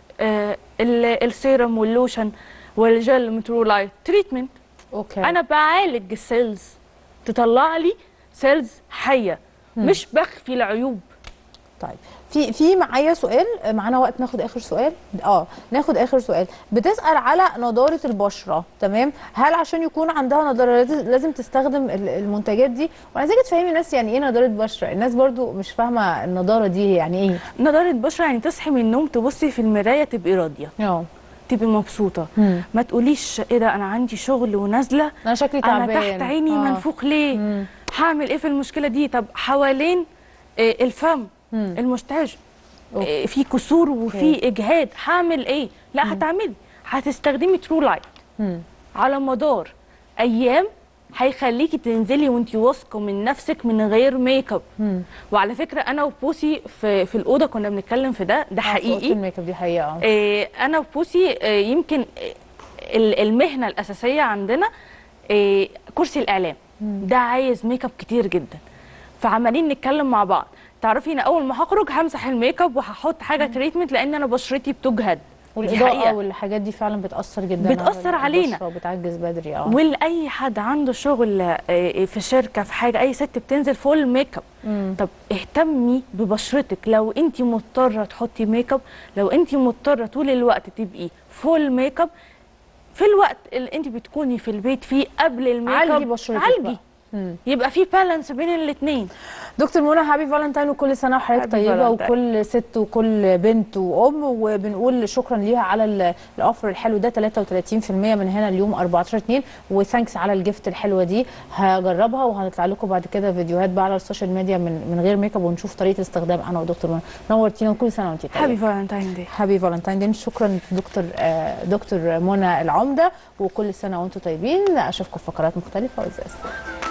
آه ال- السيرم واللوشن والجل مترولايت تريتمنت اوكي انا بعالج السيلز تطلع لي سيلز حيه مش بخفي العيوب طيب في في معايا سؤال معانا وقت ناخد اخر سؤال اه ناخد اخر سؤال بتسال على نضاره البشره تمام هل عشان يكون عندها نضاره لازم- لازم تستخدم ال- المنتجات دي وانا عايزاكي تفهمي الناس يعني ايه نضاره بشره الناس برضو مش فاهمه النضاره دي يعني ايه نضاره بشره يعني تصحي من النوم تبصي في المرايه تبقي راضيه اه تبقي مبسوطه مم. ما تقوليش ايه ده انا عندي شغل ونازله انا شكلي انا تعبان تحت عيني آه. منفوخ ليه هعمل ايه في المشكله دي طب حوالين آه، الفم المستاج آه، في كسور وفي اجهاد هعمل ايه لا هتعملي هتستخدمي ترو لايت مم. على مدار ايام هيخليكي تنزلي وانتي واثقه من نفسك من غير ميك اب وعلى فكره انا وبوسي في في الاوضه كنا بنتكلم في ده ده آه، في أوضة حقيقي الميك اب دي حقيقه اه آه، انا وبوسي آه، يمكن آه، ال- المهنه الاساسيه عندنا آه، كرسي الاعلام ده عايز ميك اب كتير جدا فعمالين نتكلم مع بعض تعرفي ان اول ما هخرج همسح الميك اب وهحط حاجه تريتمنت لان انا بشرتي بتجهد دي والاضاءه حقيقة. والحاجات دي فعلا بتاثر جدا بتأثر على علينا. البشرة وبتعجز بدري اه ولاي حد عنده شغل آه، في شركه في حاجه اي ست بتنزل فول ميك اب طب اهتمي ببشرتك لو انت مضطره تحطي ميك اب لو انت مضطره طول الوقت تبقي فول ميك اب في الوقت اللي انت بتكوني في البيت فيه قبل الميك اب عالجي بشرتك عالجي بقى. مم. يبقى في بالانس بين الاثنين دكتور منى هابي فالنتين وكل سنه وحضرتك هابي طيبه فالنتين. وكل ست وكل بنت وام وبنقول شكرا ليها على ال- الاوفر الحلو ده 33% من هنا اليوم 14 2 وثانكس على الجفت الحلوه دي هجربها وهنطلع لكم بعد كده فيديوهات بقى على السوشيال ميديا من من غير ميك اب ونشوف طريقه الاستخدام انا ودكتور منى نورتينا وكل سنه وانت طيبه هابي فالنتاين داي هابي فالنتين دي شكرا دكتور آه، دكتور منى العمده وكل سنه وانتم طيبين اشوفكم في فقرات مختلفه وازاي